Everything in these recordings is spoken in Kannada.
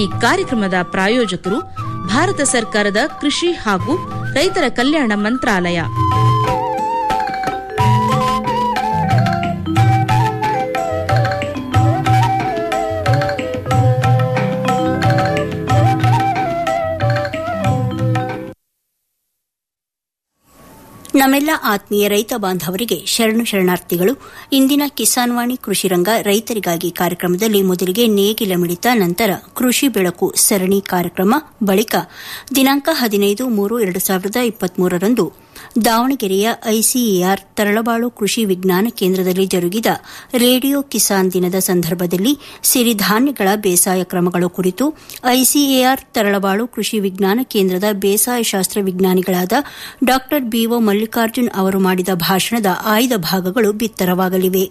ಕಾರ್ಯಕ್ರಮದ ಪ್ರಾಯೋಜಕರು ಭಾರತ ಸರ್ಕಾರದ ಕೃಷಿ ಹಾಗೂ ರೈತರ ಕಲ್ಯಾಣ ಮಂತ್ರಾಲಯ ನಮ್ಮೆಲ್ಲ ಆತ್ಮೀಯ ರೈತ ಬಾಂಧವರಿಗೆ ಶರಣು ಶರಣಾರ್ಥಿಗಳು ಇಂದಿನ ಕಿಸಾನ್ ವಾಣಿ ಕೃಷಿ ರಂಗ ರೈತರಿಗಾಗಿ ಕಾರ್ಯಕ್ರಮದಲ್ಲಿ ಮೊದಲಿಗೆ ನೇಗಿಲ ಮಿಡಿತ ನಂತರ ಕೃಷಿ ಬೆಳಕು ಸರಣಿ ಕಾರ್ಯಕ್ರಮ ಬಳಿಕ ದಿನಾಂಕ ಹದಿನೈದು ಮೂರು ಎರಡು ಸಾವಿರದ ಇಪ್ಪತ್ಮೂರರಂದು ದಾವಣಗೆರೆಯ ಐಸಿಎಆರ್ ತರಳಬಾಳು ಕೃಷಿ ವಿಜ್ಞಾನ ಕೇಂದ್ರದಲ್ಲಿ ಜರುಗಿದ ರೇಡಿಯೋ ಕಿಸಾನ್ ದಿನದ ಸಂದರ್ಭದಲ್ಲಿ ಸಿರಿಧಾನ್ಯಗಳ ಬೇಸಾಯ ಕ್ರಮಗಳು ಕುರಿತು ಐಸಿಎಆರ್ ತರಳಬಾಳು ಕೃಷಿ ವಿಜ್ಞಾನ ಕೇಂದ್ರದ ಬೇಸಾಯ ಶಾಸ್ತ್ರ ವಿಜ್ಞಾನಿಗಳಾದ ಡಾ ಬಿಒ ಮಲ್ಲಿಕಾರ್ಜುನ್ ಅವರು ಮಾಡಿದ ಭಾಷಣದ ಆಯ್ದ ಭಾಗಗಳು ಬಿತ್ತರವಾಗಲಿವೆ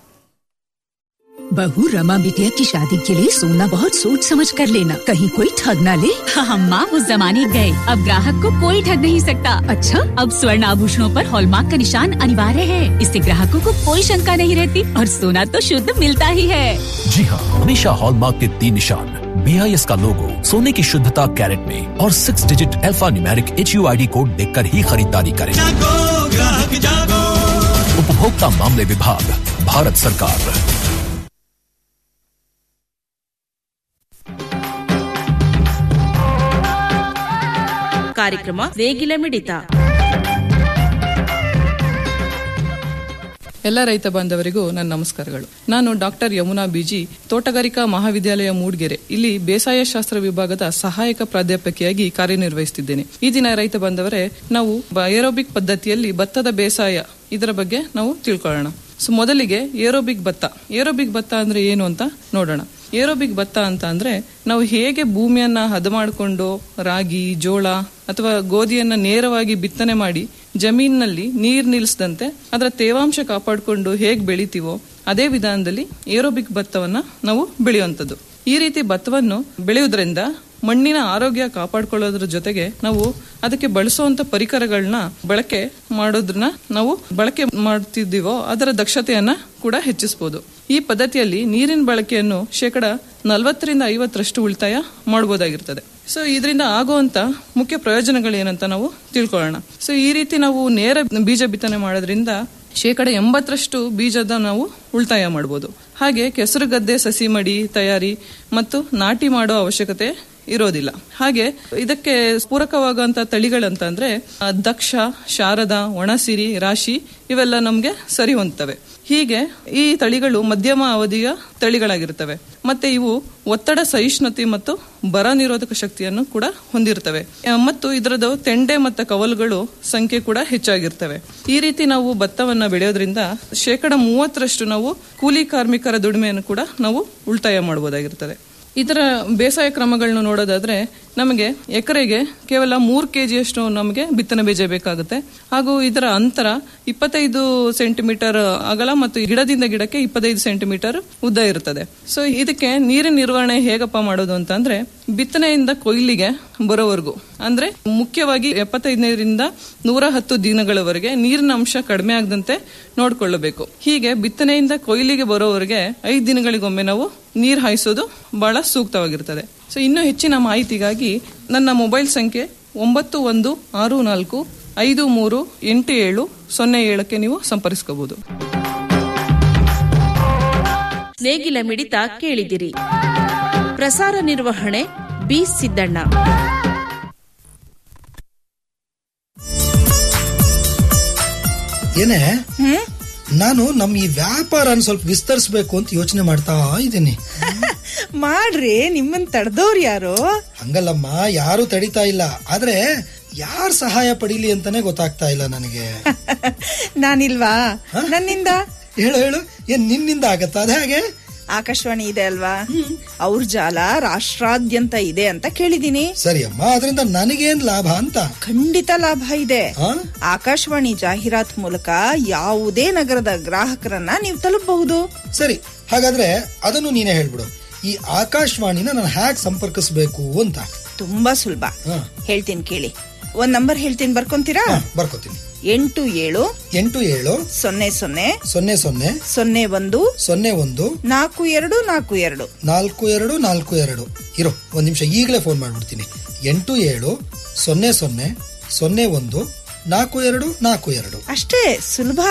बहू रमा बिटिया की शादी के लिए सोना बहुत सोच समझ कर लेना कहीं कोई ठग ना ले हम माँ उस जमाने गए अब ग्राहक को कोई ठग नहीं सकता अच्छा अब स्वर्ण आभूषणों पर हॉलमार्क का निशान अनिवार्य है इससे ग्राहकों को कोई शंका नहीं रहती और सोना तो शुद्ध मिलता ही है जी हाँ हमेशा हॉलमार्क के तीन निशान बी आई एस का लोगो सोने की शुद्धता कैरेट में और six digit alphanumeric H U I D code देख कर ही खरीदारी करें उपभोक्ता मामले विभाग भारत सरकार ಕಾರ್ಯಕ್ರಮ ನೇಗಿಲ ಮಿಡಿತ ಎಲ್ಲ ರೈತ ಬಾಂಧವರಿಗೂ ನನ್ನ ನಮಸ್ಕಾರಗಳು ನಾನು ಡಾಕ್ಟರ್ ಯಮುನಾ ಬಿಜಿ ತೋಟಗಾರಿಕಾ ಮಹಾವಿದ್ಯಾಲಯ ಮೂಡ್ಗೆರೆ ಇಲ್ಲಿ ಬೇಸಾಯ ಶಾಸ್ತ್ರ ವಿಭಾಗದ ಸಹಾಯಕ ಪ್ರಾಧ್ಯಾಪಕಿಯಾಗಿ ಕಾರ್ಯನಿರ್ವಹಿಸುತ್ತಿದ್ದೇನೆ ಈ ದಿನ ರೈತ ಬಾಂಧವರೇ ನಾವು ಏರೋಬಿಕ್ ಪದ್ಧತಿಯಲ್ಲಿ ಭತ್ತದ ಬೇಸಾಯ ಇದರ ಬಗ್ಗೆ ನಾವು ತಿಳ್ಕೊಳ್ಳೋಣ ಸೊ ಮೊದಲಿಗೆ ಏರೋಬಿಕ್ ಭತ್ತ ಏರೋಬಿಕ್ ಭತ್ತ ಅಂದ್ರೆ ಏನು ಅಂತ ನೋಡೋಣ ಏರೋಬಿಕ್ ಭತ್ತ ಅಂತ ಅಂದ್ರೆ ನಾವು ಹೇಗೆ ಭೂಮಿಯನ್ನ ಹದ ಮಾಡಿಕೊಂಡು ರಾಗಿ ಜೋಳ ಅಥವಾ ಗೋಧಿಯನ್ನ ನೇರವಾಗಿ ಬಿತ್ತನೆ ಮಾಡಿ ಜಮೀನಿನಲ್ಲಿ ನೀರ್ ನಿಲ್ಲಿಸದಂತೆ ಅದರ ತೇವಾಂಶ ಕಾಪಾಡಿಕೊಂಡು ಹೇಗೆ ಬೆಳಿತೀವೋ ಅದೇ ವಿಧಾನದಲ್ಲಿ ಏರೋಬಿಕ್ ಭತ್ತವನ್ನ ನಾವು ಬೆಳೆಯುವಂಥದ್ದು ಈ ರೀತಿ ಭತ್ತವನ್ನು ಬೆಳೆಯುವುದರಿಂದ ಮಣ್ಣಿನ ಆರೋಗ್ಯ ಕಾಪಾಡ್ಕೊಳ್ಳೋದ್ರ ಜೊತೆಗೆ ನಾವು ಅದಕ್ಕೆ ಬಳಸುವಂತ ಪರಿಕರಗಳನ್ನ ಬಳಕೆ ಮಾಡೋದ್ರನ್ನ ನಾವು ಬಳಕೆ ಮಾಡ್ತಿದ್ದೀವೋ ಅದರ ದಕ್ಷತೆಯನ್ನ ಕೂಡ ಹೆಚ್ಚಿಸಬಹುದು ಈ ಪದ್ಧತಿಯಲ್ಲಿ ನೀರಿನ ಬಳಕೆಯನ್ನು ಶೇಕಡ ನಲವತ್ತರಿಂದ ಐವತ್ತರಷ್ಟು ಉಳಿತಾಯ ಮಾಡಬಹುದಾಗಿರ್ತದೆ ಸೊ ಇದರಿಂದ ಆಗುವಂತ ಮುಖ್ಯ ಪ್ರಯೋಜನಗಳೇನಂತ ನಾವು ತಿಳ್ಕೊಳ್ಳೋಣ ಸೊ ಈ ರೀತಿ ನಾವು ನೇರ ಬೀಜ ಬಿತ್ತನೆ ಮಾಡೋದ್ರಿಂದ ಶೇಕಡ ಎಂಬತ್ತರಷ್ಟು ಬೀಜದ ನಾವು ಉಳಿತಾಯ ಮಾಡಬಹುದು ಹಾಗೆ ಕೆಸರು ಗದ್ದೆ ಸಸಿ ಮಡಿ ತಯಾರಿ ಮತ್ತು ನಾಟಿ ಮಾಡೋ ಅವಶ್ಯಕತೆ ಇರೋದಿಲ್ಲ ಹಾಗೆ ಇದಕ್ಕೆ ಪೂರಕವಾಗುವಂತ ತಳಿಗಳಂತ ಅಂದ್ರೆ ಆ, ದಕ್ಷ ಶಾರದ ಒಣಸಿರಿ ರಾಶಿ ಇವೆಲ್ಲ ನಮ್ಗೆ ಸರಿ ಹೊಂದ್ತವೆ ಹೀಗೆ ಈ ತಳಿಗಳು ಮಧ್ಯಮ ಅವಧಿಯ ತಳಿಗಳಾಗಿರ್ತವೆ ಮತ್ತೆ ಇವು ಒತ್ತಡ ಸಹಿಷ್ಣುತೆ ಮತ್ತು ಬರ ನಿರೋಧಕ ಶಕ್ತಿಯನ್ನು ಕೂಡ ಹೊಂದಿರ್ತವೆ ಆ, ಮತ್ತು ಇದರದ್ದು ತೆಂಡೆ ಮತ್ತು ಕವಲುಗಳು ಸಂಖ್ಯೆ ಕೂಡ ಹೆಚ್ಚಾಗಿರ್ತವೆ ಈ ರೀತಿ ನಾವು ಭತ್ತವನ್ನ ಬೆಳೆಯೋದ್ರಿಂದ ಶೇಕಡ ಮೂವತ್ತರಷ್ಟು ನಾವು ಕೂಲಿ ಕಾರ್ಮಿಕರ ದುಡಿಮೆಯನ್ನು ಕೂಡ ನಾವು ಉಳಿತಾಯ ಮಾಡಬಹುದಾಗಿರ್ತದೆ ಇದರ ಬೇಸಾಯ ಕ್ರಮಗಳನ್ನು ನೋಡೋದಾದ್ರೆ ನಮಗೆ ಎಕರೆಗೆ ಕೇವಲ ಮೂರು ಕೆಜಿಯಷ್ಟು ನಮಗೆ ಬಿತ್ತನೆ ಬೀಜ ಬೇಕಾಗುತ್ತೆ ಹಾಗೂ ಇದರ ಅಂತರ ಇಪ್ಪತ್ತೈದು ಸೆಂಟಿಮೀಟರ್ ಅಗಲ ಮತ್ತು ಗಿಡದಿಂದ ಗಿಡಕ್ಕೆ ಇಪ್ಪತ್ತೈದು ಸೆಂಟಿಮೀಟರ್ ಉದ್ದ ಇರುತ್ತದೆ ಸೊ ಇದಕ್ಕೆ ನೀರಿನ ನಿರ್ವಹಣೆ ಹೇಗಪ್ಪ ಮಾಡೋದು ಅಂತಂದ್ರೆ ಬಿತ್ತನೆಯಿಂದ ಕೊಯ್ಲಿಗೆ ಬರೋವರೆಗೂ ಅಂದ್ರೆ ಮುಖ್ಯವಾಗಿ ಎಪ್ಪತ್ತೈದನೇರಿಂದ ನೂರ ಹತ್ತು ದಿನಗಳವರೆಗೆ ನೀರಿನ ಅಂಶ ಕಡಿಮೆ ಆಗದಂತೆ ನೋಡ್ಕೊಳ್ಳಬೇಕು ಹೀಗೆ ಬಿತ್ತನೆಯಿಂದ ಕೊಯ್ಲಿಗೆ ಬರೋವರೆಗೆ ಐದು ದಿನಗಳಿಗೊಮ್ಮೆ ನಾವು ನೀರು ಹಾಯಿಸೋದು ಬಹಳ ಸೂಕ್ತವಾಗಿರ್ತದೆ ಸೊ ಇನ್ನೂ ಹೆಚ್ಚಿನ ಮಾಹಿತಿಗಾಗಿ ನನ್ನ ಮೊಬೈಲ್ ಸಂಖ್ಯೆ ಒಂಬತ್ತು ಒಂದು ಆರು ನಾಲ್ಕು ಐದು ಮೂರು ಎಂಟು ಏಳು ಸೊನ್ನೆ ಏಳಕ್ಕೆ ನೀವು ಸಂಪರ್ಕಿಸಬಹುದು ನೇಗಿಲ ಮಿಡಿತ ಕೇಳಿದಿರಿ ಪ್ರಸಾರ ನಿರ್ವಹಣೆ ಬಿ ಸಿದ್ದಣ್ಣ ಏನೇ ನಾನು ನಮ್ ಈ ವ್ಯಾಪಾರನ ಸ್ವಲ್ಪ ವಿಸ್ತರಿಸಬೇಕು ಅಂತ ಯೋಚನೆ ಮಾಡ್ತಾ ಇದ್ದೀನಿ ಮಾಡ್ರಿ ನಿಮ್ಮನ್ ತಡೆದವ್ರು ಯಾರು ಹಂಗಲ್ಲಮ್ಮ ಯಾರು ತಡಿತಾ ಇಲ್ಲ ಆದ್ರೆ ಯಾರ್ ಸಹಾಯ ಪಡೀಲಿ ಅಂತಾನೆ ಗೊತ್ತಾಗ್ತಾ ಇಲ್ಲ ನನಗೆ ನಾನಿಲ್ವಾ ನನ್ನಿಂದ ಹೇಳು ಹೇಳು ಏನ್ ನಿನ್ನಿಂದ ಆಗತ್ತಾ ಅದ ಹಾಗೆ ಆಕಾಶವಾಣಿ ಇದೆ ಅಲ್ವಾ ಅವ್ರ ಜಾಲ ರಾಷ್ಟ್ರಾದ್ಯಂತ ಇದೆ ಅಂತ ಕೇಳಿದೀನಿ ಸರಿ ಅಮ್ಮ ಅದರಿಂದ ನನಗೇನ್ ಲಾಭ ಅಂತ ಖಂಡಿತ ಲಾಭ ಇದೆ ಆ? ಆಕಾಶವಾಣಿ ಜಾಹೀರಾತ್ ಮೂಲಕ ಯಾವುದೇ ನಗರದ ಗ್ರಾಹಕರನ್ನ ನೀವು ತಲುಪಬಹುದು ಸರಿ ಹಾಗಾದ್ರೆ ಅದನ್ನು ನೀನೇ ಹೇಳ್ಬಿಡು ಈ ಆಕಾಶವಾಣಿನ ನಾನು ಹ್ಯಾಕ್ ಸಂಪರ್ಕಿಸ್ಬೇಕು ಅಂತ ತುಂಬಾ ಸುಲಭ ಹಾ. ಹೇಳ್ತೀನಿ ಕೇಳಿ ಒಂದ್ ನಂಬರ್ ಹೇಳ್ತೀನಿ ಬರ್ಕೊಂತೀರಾ ಹಾ, ಬರ್ಕೋತೀನಿ ಎಂಟು ಏಳು ಎಂಟು ಏಳು ಸೊನ್ನೆ ಸೊನ್ನೆ ಸೊನ್ನೆ ಸೊನ್ನೆ ಸೊನ್ನೆ ಒಂದು ಸೊನ್ನೆ ಒಂದು ನಾಲ್ಕು ಎರಡು ನಾಲ್ಕು ಎರಡು ನಾಲ್ಕು ಎರಡು ನಾಲ್ಕು ಎರಡು ಇರೋ ಒಂದ್ ನಿಮಿಷ ಈಗಲೇ ಫೋನ್ ಮಾಡ್ಬಿಡ್ತೀನಿ ಎಂಟು ಏಳು ಸೊನ್ನೆ ಸೊನ್ನೆ ಸೊನ್ನೆ ಒಂದು ನಾಲ್ಕು ಎರಡು ನಾಲ್ಕು ಎರಡು ಅಷ್ಟೇ ಸುಲಭ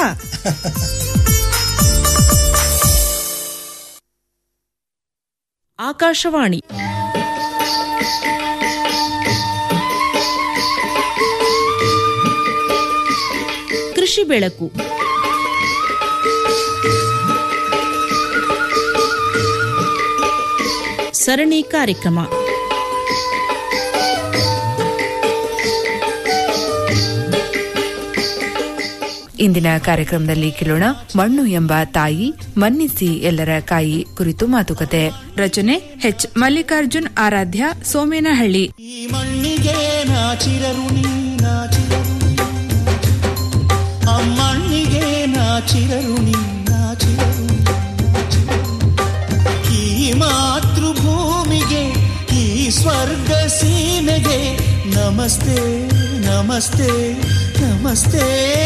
ಆಕಾಶವಾಣಿ ಕೃಷಿ ಬೆಳಕು ಸರಣಿ ಕಾರ್ಯಕ್ರಮ ಇಂದಿನ ಕಾರ್ಯಕ್ರಮದಲ್ಲಿ ಕೇಳೋಣ ಮಣ್ಣು ಎಂಬ ತಾಯಿ ಮನ್ನಿಸಿ ಎಲ್ಲರ ಕಾಯಿ ಕುರಿತು ಮಾತುಕತೆ ರಚನೆ ಎಚ್ ಮಲ್ಲಿಕಾರ್ಜುನ್ ಆರಾಧ್ಯ ಸೋಮೇನಹಳ್ಳಿ ಈ ಮಣ್ಣಿಗೆ ನಾಚಿರರುಣಿ ನಾಚಿರರುಣಿ ಆ ಮಣ್ಣಿಗೆ ನಾಚಿರರುಣಿ ನಾಚಿರರುಣಿ ನಾಚಿರರುಣಿ. ಈ ಮಾತೃಭೂಮಿಗೆ ಈ ಸ್ವರ್ಗ ಸೀಮೆಗೆ ನಮಸ್ತೆ ನಮಸ್ತೆ ನಮಸ್ತೆ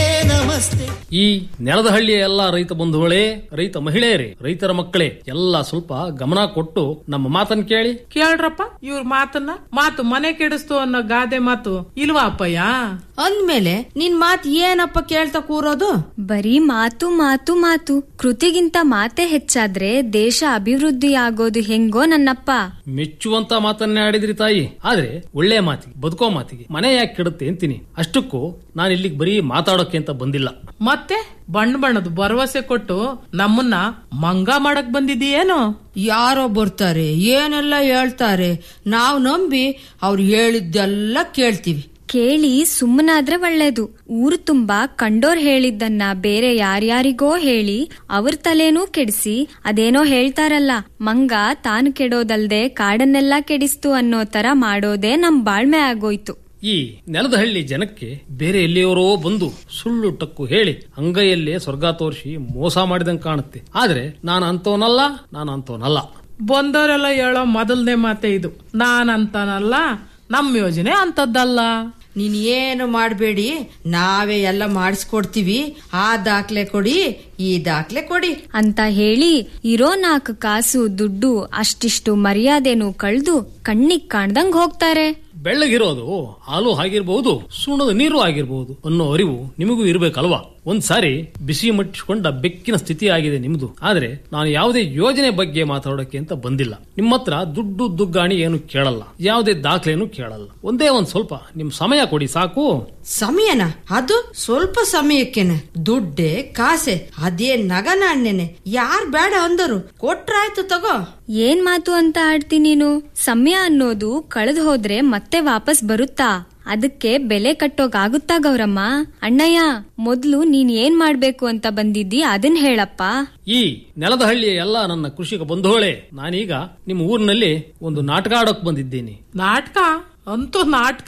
ನಮಸ್ತೆ ಈ ನೆಲದ ಹಳ್ಳಿಯ ಎಲ್ಲಾ ರೈತ ಬಂಧುಗಳೇ ರೈತ ಮಹಿಳೆಯರೇ ರೈತರ ಮಕ್ಕಳೇ ಎಲ್ಲ ಸ್ವಲ್ಪ ಗಮನ ಕೊಟ್ಟು ನಮ್ಮ ಮಾತನ್ನ ಕೇಳಿ ಕೇಳ್ರಪ್ಪ ಇವ್ರ ಮಾತನ್ನ ಮಾತು ಮನೆ ಕೆಡಿಸ್ತು ಅನ್ನೋ ಗಾದೆ ಮಾತು ಇಲ್ವಾ ಅಪ್ಪಯ್ಯ ಅಂದ್ಮೇಲೆ ನಿನ್ ಮಾತ್ ಏನಪ್ಪ ಕೇಳ್ತಾ ಕೂರೋದು ಬರೀ ಮಾತು ಮಾತು ಮಾತು ಕೃತಿಗಿಂತ ಮಾತೆ ಹೆಚ್ಚಾದ್ರೆ ದೇಶ ಅಭಿವೃದ್ಧಿ ಆಗೋದು ಹೆಂಗೋ ನನ್ನಪ್ಪ ಮೆಚ್ಚುವಂತ ಮಾತನ್ನೇ ಆಡಿದ್ರಿ ತಾಯಿ ಆದ್ರೆ ಒಳ್ಳೆ ಮಾತಿಗೆ ಬದುಕೋ ಮಾತಿಗೆ ಮನೆ ಯಾಕೆ ಕೆಡುತ್ತೆ ಅಂತೀನಿ ಅಷ್ಟಕ್ಕೂ ನಾನು ಇಲ್ಲಿಗೆ ಬರೀ ಮಾತಾಡೋಕೆ ಅಂತ ಬಂದಿಲ್ಲ ಮತ್ತೆ ಬಣ್ಣ ಬಣ್ಣದ ಭರವಸೆ ಕೊಟ್ಟು ನಮ್ಮನ್ನ ಮಂಗ ಮಾಡಕ್ ಬಂದಿದೀಯೇನು ಯಾರೋ ಬರ್ತಾರೆ ಏನೆಲ್ಲ ಹೇಳ್ತಾರೆ ನಾವ್ ನಂಬಿ ಅವ್ರು ಹೇಳಿದ್ದೆಲ್ಲ ಕೇಳ್ತೀವಿ ಕೇಳಿ ಸುಮ್ಮನಾದ್ರೆ ಒಳ್ಳೇದು ಊರು ತುಂಬಾ ಕಂಡೋರ್ ಹೇಳಿದ್ದನ್ನ ಬೇರೆ ಯಾರ್ಯಾರಿಗೋ ಹೇಳಿ ಅವ್ರ ತಲೆನೂ ಕೆಡಿಸಿ ಅದೇನೋ ಹೇಳ್ತಾರಲ್ಲ ಮಂಗ ತಾನು ಕೆಡೋದಲ್ದೆ ಕಾಡನ್ನೆಲ್ಲ ಕೆಡಿಸ್ತು ಅನ್ನೋ ತರ ಮಾಡೋದೇ ನಮ್ ಬಾಳ್ಮೆ ಆಗೋಯ್ತು ಈ ನೆಲದ ಹಳ್ಳಿ ಜನಕ್ಕೆ ಬೇರೆ ಎಲ್ಲಿಯವರೋ ಬಂದು ಸುಳ್ಳು ಟಕ್ಕು ಹೇಳಿ ಅಂಗೈಯಲ್ಲೇ ಸ್ವರ್ಗ ತೋರಿಸಿ ಮೋಸ ಮಾಡಿದಂಗೆ ಕಾಣುತ್ತೆ ಆದ್ರೆ ನಾನು ಅಂತವನಲ್ಲ ನಾನು ಅಂತವನಲ್ಲ ಬಂದವರೆಲ್ಲ ಹೇಳೋ ಮೊದಲನೇ ಮಾತೆ ಇದು ನಾನಂತಾನಲ್ಲ ನಮ್ ಯೋಜನೆ ಅಂತದ್ದಲ್ಲ ನೀನ್ ಏನು ಮಾಡ್ಬೇಡಿ ನಾವೇ ಎಲ್ಲ ಮಾಡಿಸ್ಕೊಡ್ತೀವಿ ಆ ದಾಖಲೆ ಕೊಡಿ ಈ ದಾಖಲೆ ಕೊಡಿ ಅಂತ ಹೇಳಿ ಇರೋ ನಾಲ್ಕು ಕಾಸು ದುಡ್ಡು ಅಷ್ಟಿಷ್ಟು ಮರ್ಯಾದೆನು ಕಳ್ದು ಕಣ್ಣಿಗ್ ಕಾಣ್ದಂಗ್ ಹೋಗ್ತಾರೆ ಬೆಳ್ಳಗಿರೋದು ಹಾಲು ಆಗಿರ್ಬಹುದು ಸುಣ್ಣದ ನೀರು ಆಗಿರ್ಬಹುದು ಅನ್ನೋ ಅರಿವು ನಿಮಗೂ ಇರ್ಬೇಕಲ್ವಾ ಒಂದ್ ಸಾರಿ ಬಿಸಿ ಮಟ್ಟಿಕೊಂಡ ಬೆಕ್ಕಿನ ಸ್ಥಿತಿ ಆಗಿದೆ ನಿಮ್ದು ಆದ್ರೆ ನಾನು ಯಾವುದೇ ಯೋಜನೆ ಬಗ್ಗೆ ಮಾತಾಡೋಕೆ ಅಂತ ಬಂದಿಲ್ಲ ನಿಮ್ಮ ಹತ್ರ ದುಡ್ಡು ದುಗ್ಗಾಣಿ ಏನು ಕೇಳಲ್ಲ ಯಾವುದೇ ದಾಖಲೆನೂ ಕೇಳಲ್ಲ ಒಂದೇ ಒಂದ್ ಸ್ವಲ್ಪ ನಿಮ್ ಸಮಯ ಕೊಡಿ ಸಾಕು ಸಮಯನ ಅದು ಸ್ವಲ್ಪ ಸಮಯಕ್ಕೇನೆ ದುಡ್ಡೆ ಕಾಸೆ ಅದೇ ನಗನಾಣ್ಯನೆ ಯಾರ್ ಬೇಡ ಅಂದರು ಕೊಟ್ರಾಯ್ತು ತಗೋ ಏನ್ ಮಾತು ಅಂತ ಆಡ್ತಿ ನೀನು ಸಮಯ ಅನ್ನೋದು ಕಳೆದು ಹೋದ್ರೆ ಮತ್ತೆ ವಾಪಸ್ ಬರುತ್ತಾ ಅದಕ್ಕೆ ಬೆಲೆ ಕಟ್ಟೋಕಾಗುತ್ತಾ ಗೌರಮ್ಮ ಅಣ್ಣಯ್ಯ ಮೊದ್ಲು ನೀನ್ ಏನ್ ಮಾಡ್ಬೇಕು ಅಂತ ಬಂದಿದ್ದಿ ಅದನ್ ಹೇಳಪ್ಪ ಈ ನೆಲದ ಹಳ್ಳಿಯ ಎಲ್ಲ ನನ್ನ ಕೃಷಿಕ ಬಂಧುಗಳೇ ನಾನೀಗ ನಿಮ್ಮ ಊರಿನಲ್ಲಿ ಒಂದು ನಾಟಕ ಆಡೋಕ್ ಬಂದಿದ್ದೀನಿ ನಾಟಕ ಅಂತೂ ನಾಟಕ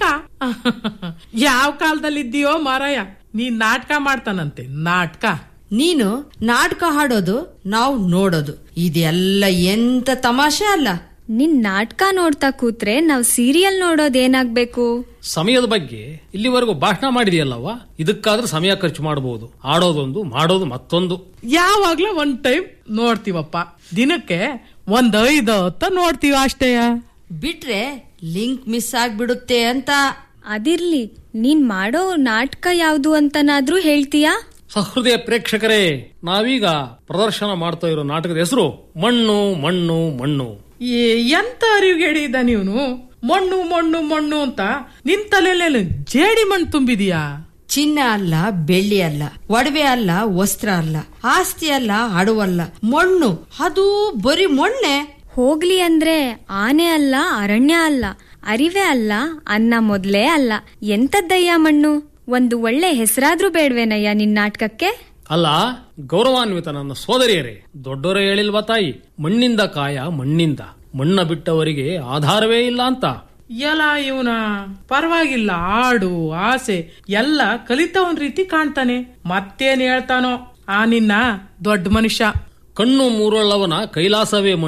ಯಾವ ಕಾಲದಲ್ಲಿ ಇದ್ದೀಯೋ ಮಾರಾಯ ನೀನ್ ನಾಟಕ ಮಾಡ್ತಾನಂತೆ ನಾಟಕ ನೀನು ನಾಟಕ ಹಾಡೋದು ನಾವು ನೋಡೋದು ಇದೆಲ್ಲ ಎಂತ ತಮಾಷೆ ಅಲ್ಲ ನಿನ್ ನಾಟಕ ನೋಡ್ತಾ ಕೂತ್ರೆ ನಾವ್ ಸೀರಿಯಲ್ ನೋಡೋದೇನಾಗ್ಬೇಕು ಸಮಯದ ಬಗ್ಗೆ ಇಲ್ಲಿವರೆಗೂ ಭಾಷಣ ಮಾಡಿದೆಯಲ್ಲವ್ವ ಇದಕ್ಕಾದ್ರೂ ಸಮಯ ಖರ್ಚು ಮಾಡಬಹುದು ಆಡೋದೊಂದು ಮಾಡೋದು ಮತ್ತೊಂದು ಯಾವಾಗ್ಲೂ ಒಂದ್ ಟೈಮ್ ನೋಡ್ತೀವಪ್ಪ ದಿನಕ್ಕೆ ಒಂದ್ ಐದು ಹೊತ್ತ ನೋಡ್ತೀವ ಅಷ್ಟೇಯ ಬಿಟ್ರೆ ಲಿಂಕ್ ಮಿಸ್ ಆಗ್ಬಿಡುತ್ತೆ ಅಂತ ಅದಿರ್ಲಿ ನೀನ್ ಮಾಡೋ ನಾಟಕ ಯಾವ್ದು ಅಂತನಾದ್ರೂ ಹೇಳ್ತೀಯಾ ಸಹೃದಯ ಪ್ರೇಕ್ಷಕರೇ ನಾವೀಗ ಪ್ರದರ್ಶನ ಮಾಡ್ತಾ ಇರೋ ನಾಟಕದ ಹೆಸರು ಮಣ್ಣು ಮಣ್ಣು ಮಣ್ಣು ಏ ಎಂತ ಅರಿವುಗೆಡಿದ ನೀವನು ಮಣ್ಣು ಮಣ್ಣು ಮಣ್ಣು ಅಂತ ನಿನ್ ತಲೆಯಲ್ಲಿ ಜೇಡಿ ಮಣ್ಣು ತುಂಬಿದೀಯಾ ಚಿನ್ನ ಅಲ್ಲ ಬೆಳ್ಳಿ ಅಲ್ಲ ಒಡವೆ ಅಲ್ಲ ವಸ್ತ್ರ ಅಲ್ಲ ಆಸ್ತಿ ಅಲ್ಲ ಅಡವಲ್ಲ ಮಣ್ಣು ಅದು ಬರೀ ಮೊಣ್ಣೆ ಹೋಗ್ಲಿ ಅಂದ್ರೆ ಆನೆ ಅಲ್ಲ ಅರಣ್ಯ ಅಲ್ಲ ಅರಿವೆ ಅಲ್ಲ ಅನ್ನ ಮೊದ್ಲೇ ಅಲ್ಲ ಎಂತದ್ದಯ್ಯ ಮಣ್ಣು ಒಂದು ಒಳ್ಳೆ ಹೆಸರಾದ್ರೂ ಬೇಡ್ವೇನಯ್ಯ ನಿನ್ ನಾಟಕಕ್ಕೆ ಅಲ್ಲ ಗೌರವಾನ್ವಿತ ನನ್ನ ಸೋದರಿಯರೇ ದೊಡ್ಡವರೇ ಹೇಳಿಲ್ವಾ ತಾಯಿ ಮಣ್ಣಿಂದ ಕಾಯ ಮಣ್ಣಿಂದ ಮಣ್ಣ ಬಿಟ್ಟವರಿಗೆ ಆಧಾರವೇ ಇಲ್ಲ ಅಂತ ಎಲ್ಲ ಇವನ ಪರವಾಗಿಲ್ಲ ಆಡು ಆಸೆ ಎಲ್ಲ ಕಲಿತವನ್ ರೀತಿ ಕಾಣ್ತಾನೆ ಮತ್ತೇನ್ ಹೇಳ್ತಾನೋ ಆ ನಿನ್ನ ದೊಡ್ಡ ಮನುಷ್ಯ ಕಣ್ಣು ಮೂರೊಳ್ಳವನ ಕೈಲಾಸವೇ ಮಣ್ಣು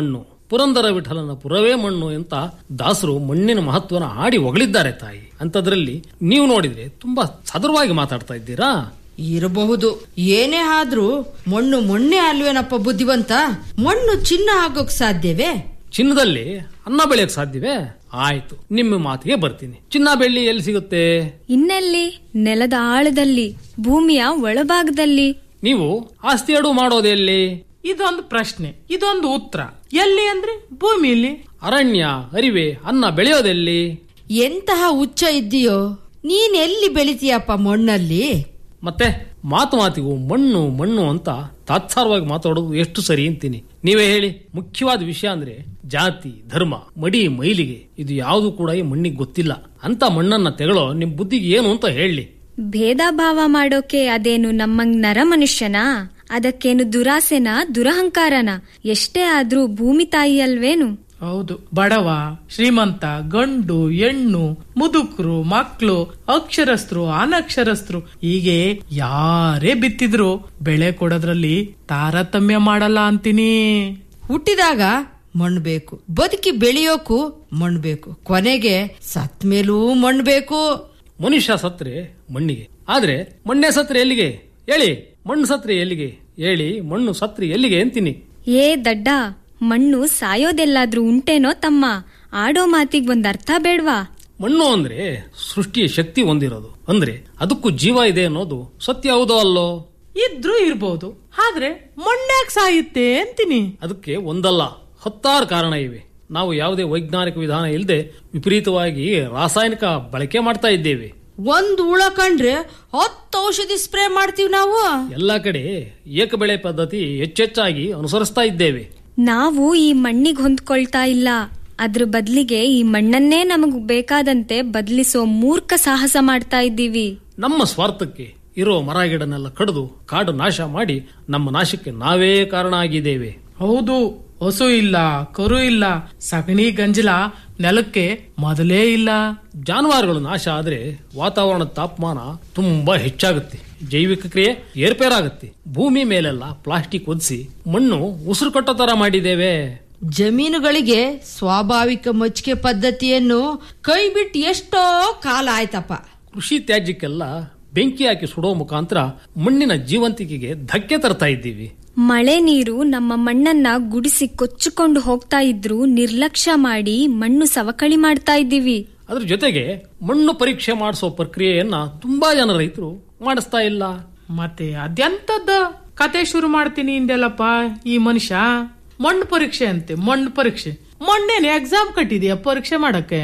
ಪುರಂದರ ವಿಠಲನ ಪುರವೇ ಮಣ್ಣು ಅಂತ ದಾಸರು ಮಣ್ಣಿನ ಮಹತ್ವನ ಹಾಡಿ ಹೊಗಳಿದ್ದಾರೆ ತಾಯಿ ಅಂತದ್ರಲ್ಲಿ ನೀವು ನೋಡಿದ್ರೆ ತುಂಬಾ ಸದರವಾಗಿ ಮಾತಾಡ್ತಾ ಇದ್ದೀರಾ ಇರಬಹುದು ಏನೇ ಆದ್ರೂ ಮಣ್ಣು ಮೊನ್ನೆ ಅಲ್ವೇನಪ್ಪ ಬುದ್ಧಿವಂತ ಮಣ್ಣು ಚಿನ್ನ ಆಗೋಕ್ ಸಾಧ್ಯವೇ ಚಿನ್ನದಲ್ಲಿ ಅನ್ನ ಬೆಳೆಯಕ್ ಸಾಧ್ಯವೇ ಆಯ್ತು ನಿಮ್ಮ ಮಾತಿಗೆ ಬರ್ತೀನಿ ಚಿನ್ನ ಬೆಳ್ಳಿ ಎಲ್ಲಿ ಸಿಗುತ್ತೆ ಇನ್ನೆಲ್ಲಿ ನೆಲದ ಆಳದಲ್ಲಿ ಭೂಮಿಯ ಒಳಭಾಗದಲ್ಲಿ ನೀವು ಆಸ್ತಿ ಅಡು ಮಾಡೋದು ಎಲ್ಲಿ ಇದೊಂದು ಪ್ರಶ್ನೆ ಇದೊಂದು ಉತ್ತರ ಎಲ್ಲಿ ಅಂದ್ರೆ ಭೂಮಿಲಿ ಅರಣ್ಯ ಅರಿವೆ ಅನ್ನ ಬೆಳೆಯೋದೆಲ್ಲಿ ಎಂತಹ ಹುಚ್ಚ ಇದ್ದೀಯೋ ನೀನ್ ಎಲ್ಲಿ ಬೆಳಿತೀಯಪ್ಪ ಮಣ್ಣಲ್ಲಿ ಮತ್ತೆ ಮಾತು ಮಾತಿಗೂ ಮಣ್ಣು ಮಣ್ಣು ಅಂತ ತಾತ್ಸಾರವಾಗಿ ಮಾತಾಡೋದು ಎಷ್ಟು ಸರಿ ಅಂತೀನಿ ನೀವೇ ಹೇಳಿ ಮುಖ್ಯವಾದ ವಿಷಯ ಅಂದ್ರೆ ಜಾತಿ ಧರ್ಮ ಮಡಿ ಮೈಲಿಗೆ ಇದು ಯಾವುದು ಕೂಡ ಈ ಮಣ್ಣಿಗೆ ಗೊತ್ತಿಲ್ಲ ಅಂತ ಮಣ್ಣನ್ನ ತೆಗಳೋ ನಿಮ್ ಬುದ್ಧಿಗೆ ಏನು ಅಂತ ಹೇಳಿ ಭೇದ ಭಾವ ಮಾಡೋಕೆ ಅದೇನು ನಮ್ಮಂಗ್ ನರ ಮನುಷ್ಯನಾ ಅದಕ್ಕೇನು ದುರಾಸೆನ ದುರಹಂಕಾರನ ಎಷ್ಟೇ ಆದ್ರೂ ಭೂಮಿ ತಾಯಿ ಅಲ್ವೇನು ಹೌದು ಬಡವ ಶ್ರೀಮಂತ ಗಂಡು ಹೆಣ್ಣು ಮುದುಕರು ಮಕ್ಕಳು ಅಕ್ಷರಸ್ಥರು ಅನಕ್ಷರಸ್ಥರು ಹೀಗೆ ಯಾರೇ ಬಿತ್ತಿದ್ರು ಬೆಳೆ ಕೊಡೋದ್ರಲ್ಲಿ ತಾರತಮ್ಯ ಮಾಡಲ್ಲ ಅಂತೀನಿ ಹುಟ್ಟಿದಾಗ ಮಣ್ಣು ಬೇಕು ಬದುಕಿ ಬೆಳೆಯೋಕು ಮಣ್ಣು ಬೇಕು ಕೊನೆಗೆ ಸತ್ ಮೇಲೂ ಮಣ್ಣು ಬೇಕು ಮನುಷ್ಯ ಸತ್ರೆ ಮಣ್ಣಿಗೆ ಆದ್ರೆ ಮಣ್ಣೆ ಸತ್ರೆ ಎಲ್ಲಿಗೆ ಹೇಳಿ ಮಣ್ಣು ಸತ್ರೆ ಎಲ್ಲಿಗೆ ಹೇಳಿ ಮಣ್ಣು ಸತ್ರೆ ಎಲ್ಲಿಗೆ ಅಂತೀನಿ ಏ ದಡ್ಡ ಮಣ್ಣು ಸಾಯೋದೆಲ್ಲಾದ್ರೂ ಉಂಟೇನೋ ತಮ್ಮ ಆಡೋ ಮಾತಿಗ್ ಒಂದ್ ಅರ್ಥ ಬೇಡ್ವಾ ಮಣ್ಣು ಅಂದ್ರೆ ಸೃಷ್ಟಿಯ ಶಕ್ತಿ ಹೊಂದಿರೋದು ಅಂದ್ರೆ ಅದಕ್ಕೂ ಜೀವ ಇದೆ ಅನ್ನೋದು ಸತ್ಯ ಹೌದೋ ಅಲ್ಲೋ ಇದ್ರೂ ಇರ್ಬೋದು ಆದ್ರೆ ಮಣ್ಣಾಕ್ ಸಾಯುತ್ತೆ ಅಂತೀನಿ ಅದಕ್ಕೆ ಒಂದಲ್ಲ ಹತ್ತಾರು ಕಾರಣ ಇವೆ ನಾವು ಯಾವುದೇ ವೈಜ್ಞಾನಿಕ ವಿಧಾನ ಇಲ್ಲದೆ ವಿಪರೀತವಾಗಿ ರಾಸಾಯನಿಕ ಬಳಕೆ ಮಾಡ್ತಾ ಇದ್ದೇವೆ ಒಂದ್ ಹುಳ ಕಂಡ್ರೆ ಹತ್ತು ಔಷಧಿ ಸ್ಪ್ರೇ ಮಾಡ್ತೀವಿ ನಾವು ಎಲ್ಲ ಕಡೆ ಏಕಬೆಳೆ ಪದ್ಧತಿ ಹೆಚ್ಚೆಚ್ಚಾಗಿ ಅನುಸರಿಸ್ತಾ ಇದ್ದೇವೆ ನಾವು ಈ ಮಣ್ಣಿಗ್ ಹೊಂದ್ಕೊಳ್ತಾ ಇಲ್ಲ ಅದ್ರ ಬದ್ಲಿಗೆ ಈ ಮಣ್ಣನ್ನೇ ನಮಗ್ ಬೇಕಾದಂತೆ ಬದಲಿಸೋ ಮೂರ್ಖ ಸಾಹಸ ಮಾಡ್ತಾ ಇದ್ದೀವಿ ನಮ್ಮ ಸ್ವಾರ್ಥಕ್ಕೆ ಇರೋ ಮರ ಗಿಡನೆಲ್ಲ ಕಡಿದು ಕಾಡು ನಾಶ ಮಾಡಿ ನಮ್ಮ ನಾಶಕ್ಕೆ ನಾವೇ ಕಾರಣ ಆಗಿದ್ದೇವೆ ಹೌದು ಹಸು ಇಲ್ಲ ಕರು ಇಲ್ಲ ಸಗಣಿ ಗಂಜಲ ನೆಲಕ್ಕೆ ಮೊದಲೇ ಇಲ್ಲ ಜಾನುವಾರುಗಳು ನಾಶ ಆದ್ರೆ ವಾತಾವರಣದ ತಾಪಮಾನ ತುಂಬಾ ಹೆಚ್ಚಾಗುತ್ತೆ ಜೈವಿಕ ಕ್ರಿಯೆ ಏರ್ಪೇರಾಗುತ್ತೆ ಭೂಮಿ ಮೇಲೆಲ್ಲ ಪ್ಲಾಸ್ಟಿಕ್ ಒದಿಸಿ ಮಣ್ಣು ಉಸಿರು ಕಟ್ಟೋ ತರ ಮಾಡಿದ್ದೇವೆ ಜಮೀನುಗಳಿಗೆ ಸ್ವಾಭಾವಿಕ ಮಚ್ಚಿಗೆ ಪದ್ಧತಿಯನ್ನು ಕೈ ಬಿಟ್ಟು ಎಷ್ಟೋ ಕಾಲ ಆಯ್ತಪ್ಪ ಕೃಷಿ ತ್ಯಾಜ್ಯಕ್ಕೆಲ್ಲ ಬೆಂಕಿ ಹಾಕಿ ಸುಡೋ ಮುಖಾಂತರ ಮಣ್ಣಿನ ಜೀವಂತಿಕೆಗೆ ಧಕ್ಕೆ ತರ್ತಾ ಇದ್ದೀವಿ ಮಳೆ ನೀರು ನಮ್ಮ ಮಣ್ಣನ್ನ ಗುಡಿಸಿ ಕೊಚ್ಚಿಕೊಂಡು ಹೋಗ್ತಾ ಇದ್ರು ನಿರ್ಲಕ್ಷ್ಯ ಮಾಡಿ ಮಣ್ಣು ಸವಕಳಿ ಮಾಡ್ತಾ ಇದ್ದೀವಿ ಅದ್ರ ಜೊತೆಗೆ ಮಣ್ಣು ಪರೀಕ್ಷೆ ಮಾಡಿಸೋ ಪ್ರಕ್ರಿಯೆಯನ್ನ ತುಂಬಾ ಜನ ರೈತರು ಮಾಡಿಸ್ತಾ ಇಲ್ಲ ಮತ್ತೆ ಅದೆಂತದ್ದ ಕತೆ ಶುರು ಮಾಡ್ತೀನಿ ಇಂದೆಲ್ಲಪ್ಪ ಈ ಮನುಷ್ಯ ಮಣ್ಣು ಪರೀಕ್ಷೆ ಅಂತೆ ಮಣ್ಣು ಪರೀಕ್ಷೆ ಮಣ್ಣೇನೆ ಎಕ್ಸಾಮ್ ಕಟ್ಟಿದ್ಯಾ ಪರೀಕ್ಷೆ ಮಾಡಕ್ಕೆ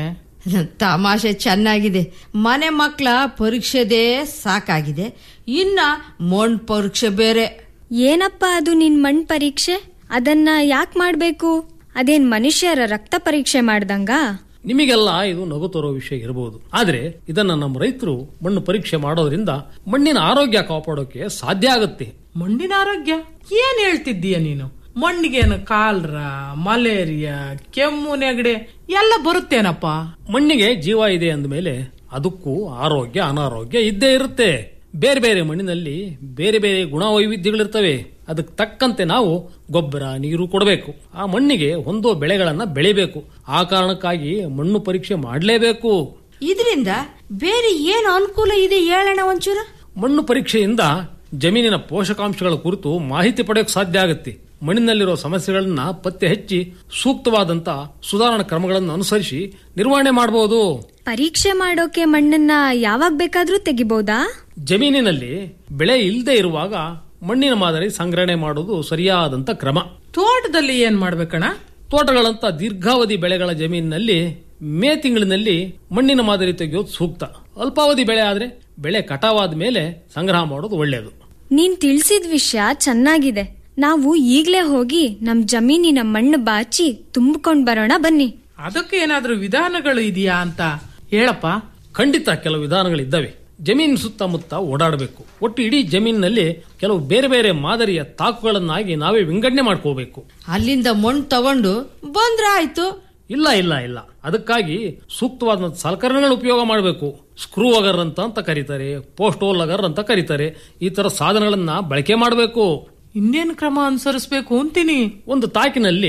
ತಮಾಷೆ ಚೆನ್ನಾಗಿದೆ ಮನೆ ಮಕ್ಕಳ ಪರೀಕ್ಷೆದೇ ಸಾಕಾಗಿದೆ ಇನ್ನ ಮಣ್ಣು ಪರೀಕ್ಷೆ ಬೇರೆ ಏನಪ್ಪ ಅದು ನಿನ್ ಮಣ್ ಪರೀಕ್ಷೆ ಅದನ್ನ ಯಾಕ್ ಮಾಡ್ಬೇಕು ಅದೇನ್ ಮನುಷ್ಯರ ರಕ್ತ ಪರೀಕ್ಷೆ ಮಾಡ್ದಂಗ ನಿಮಗೆಲ್ಲ ಇದು ನಗು ತರೋ ವಿಷಯ ಇರಬಹುದು ಆದ್ರೆ ಇದನ್ನ ನಮ್ಮ ರೈತರು ಮಣ್ಣು ಪರೀಕ್ಷೆ ಮಾಡೋದ್ರಿಂದ ಮಣ್ಣಿನ ಆರೋಗ್ಯ ಕಾಪಾಡೋಕೆ ಸಾಧ್ಯ ಆಗುತ್ತೆ ಮಣ್ಣಿನ ಆರೋಗ್ಯ ಏನ್ ಹೇಳ್ತಿದ್ದೀಯ ನೀನು ಮಣ್ಣಿಗೇನು ಕಾಲ್ರ ಮಲೇರಿಯಾ ಕೆಮ್ಮು ನೆಗಡೆ ಎಲ್ಲ ಬರುತ್ತೇನಪ್ಪ ಮಣ್ಣಿಗೆ ಜೀವ ಇದೆ ಅಂದಮೇಲೆ ಅದಕ್ಕೂ ಆರೋಗ್ಯ ಅನಾರೋಗ್ಯ ಇದ್ದೇ ಇರುತ್ತೆ ಬೇರೆ ಬೇರೆ ಮಣ್ಣಿನಲ್ಲಿ ಬೇರೆ ಬೇರೆ ಗುಣ ವೈವಿಧ್ಯಗಳಿರ್ತವೆ ಅದಕ್ಕೆ ತಕ್ಕಂತೆ ನಾವು ಗೊಬ್ಬರ ನೀರು ಕೊಡಬೇಕು ಆ ಮಣ್ಣಿಗೆ ಹೊಂದೋ ಬೆಳೆಗಳನ್ನ ಬೆಳಿಬೇಕು ಆ ಕಾರಣಕ್ಕಾಗಿ ಮಣ್ಣು ಪರೀಕ್ಷೆ ಮಾಡಲೇಬೇಕು ಇದರಿಂದ ಬೇರೆ ಏನು ಅನುಕೂಲ ಇದೆ ಹೇಳೋಣ ಒಂಚೂರು ಮಣ್ಣು ಪರೀಕ್ಷೆಯಿಂದ ಜಮೀನಿನ ಪೋಷಕಾಂಶಗಳ ಕುರಿತು ಮಾಹಿತಿ ಪಡೆಯೋಕೆ ಸಾಧ್ಯ ಆಗುತ್ತೆ ಮಣ್ಣಿನಲ್ಲಿರೋ ಸಮಸ್ಯೆಗಳನ್ನ ಪತ್ತೆ ಹಚ್ಚಿ ಸೂಕ್ತವಾದಂತ ಸುಧಾರಣಾ ಕ್ರಮಗಳನ್ನು ಅನುಸರಿಸಿ ನಿರ್ವಹಣೆ ಮಾಡಬಹುದು ಪರೀಕ್ಷೆ ಮಾಡೋಕೆ ಮಣ್ಣನ್ನ ಯಾವಾಗ ಬೇಕಾದ್ರೂ ತೆಗಿಬಹುದಾ ಜಮೀನಿನಲ್ಲಿ ಬೆಳೆ ಇಲ್ಲದೆ ಇರುವಾಗ ಮಣ್ಣಿನ ಮಾದರಿ ಸಂಗ್ರಹಣೆ ಮಾಡೋದು ಸರಿಯಾದಂತ ಕ್ರಮ ತೋಟದಲ್ಲಿ ಏನ್ ಮಾಡ್ಬೇಕಣ್ಣ ತೋಟಗಳಂತ ದೀರ್ಘಾವಧಿ ಬೆಳೆಗಳ ಜಮೀನಿನಲ್ಲಿ ಮೇ ತಿಂಗಳಿನಲ್ಲಿ ಮಣ್ಣಿನ ಮಾದರಿ ತೆಗೆಯೋದು ಸೂಕ್ತ ಅಲ್ಪಾವಧಿ ಬೆಳೆ ಆದ್ರೆ ಬೆಳೆ ಕಟಾವಾದ ಮೇಲೆ ಸಂಗ್ರಹ ಮಾಡೋದು ಒಳ್ಳೆಯದು ನೀನ್ ತಿಳ್ಸಿದ ವಿಷಯ ಚೆನ್ನಾಗಿದೆ ನಾವು ಈಗ್ಲೇ ಹೋಗಿ ನಮ್ ಜಮೀನಿನ ಮಣ್ಣು ಬಾಚಿ ತುಂಬಿಕೊಂಡ್ ಬರೋಣ ಬನ್ನಿ ಅದಕ್ಕೆ ಏನಾದ್ರೂ ವಿಧಾನಗಳು ಇದೆಯಾ ಅಂತ ಹೇಳಪ್ಪ ಖಂಡಿತ ಕೆಲವು ವಿಧಾನಗಳಿದ್ದಾವೆ ಜಮೀನು ಸುತ್ತಮುತ್ತ ಓಡಾಡಬೇಕು ಒಟ್ಟು ಇಡೀ ಜಮೀನಿನಲ್ಲಿ ಕೆಲವು ಬೇರೆ ಬೇರೆ ಮಾದರಿಯ ತಾಕುಗಳನ್ನಾಗಿ ನಾವೇ ವಿಂಗಡಣೆ ಮಾಡ್ಕೋಬೇಕು ಅಲ್ಲಿಂದ ಮಣ್ಣು ತಗೊಂಡು ಬಂದ್ರ ಆಯ್ತು ಇಲ್ಲ ಇಲ್ಲ ಇಲ್ಲ ಅದಕ್ಕಾಗಿ ಸೂಕ್ತವಾದ ಸಲಕರಣೆಗಳು ಉಪಯೋಗ ಮಾಡಬೇಕು ಸ್ಕ್ರೂ ಅಗರ್ ಅಂತ ಅಂತ ಕರೀತಾರೆ ಪೋಸ್ಟ್ ಹೋಲ್ ಅಗರ್ ಅಂತ ಕರೀತಾರೆ ಈ ತರ ಸಾಧನಗಳನ್ನ ಬಳಕೆ ಮಾಡಬೇಕು ಇನ್ನೇನ್ ಕ್ರಮ ಅನುಸರಿಸಬೇಕು ಅಂತೀನಿ ಒಂದು ತಾಕಿನಲ್ಲಿ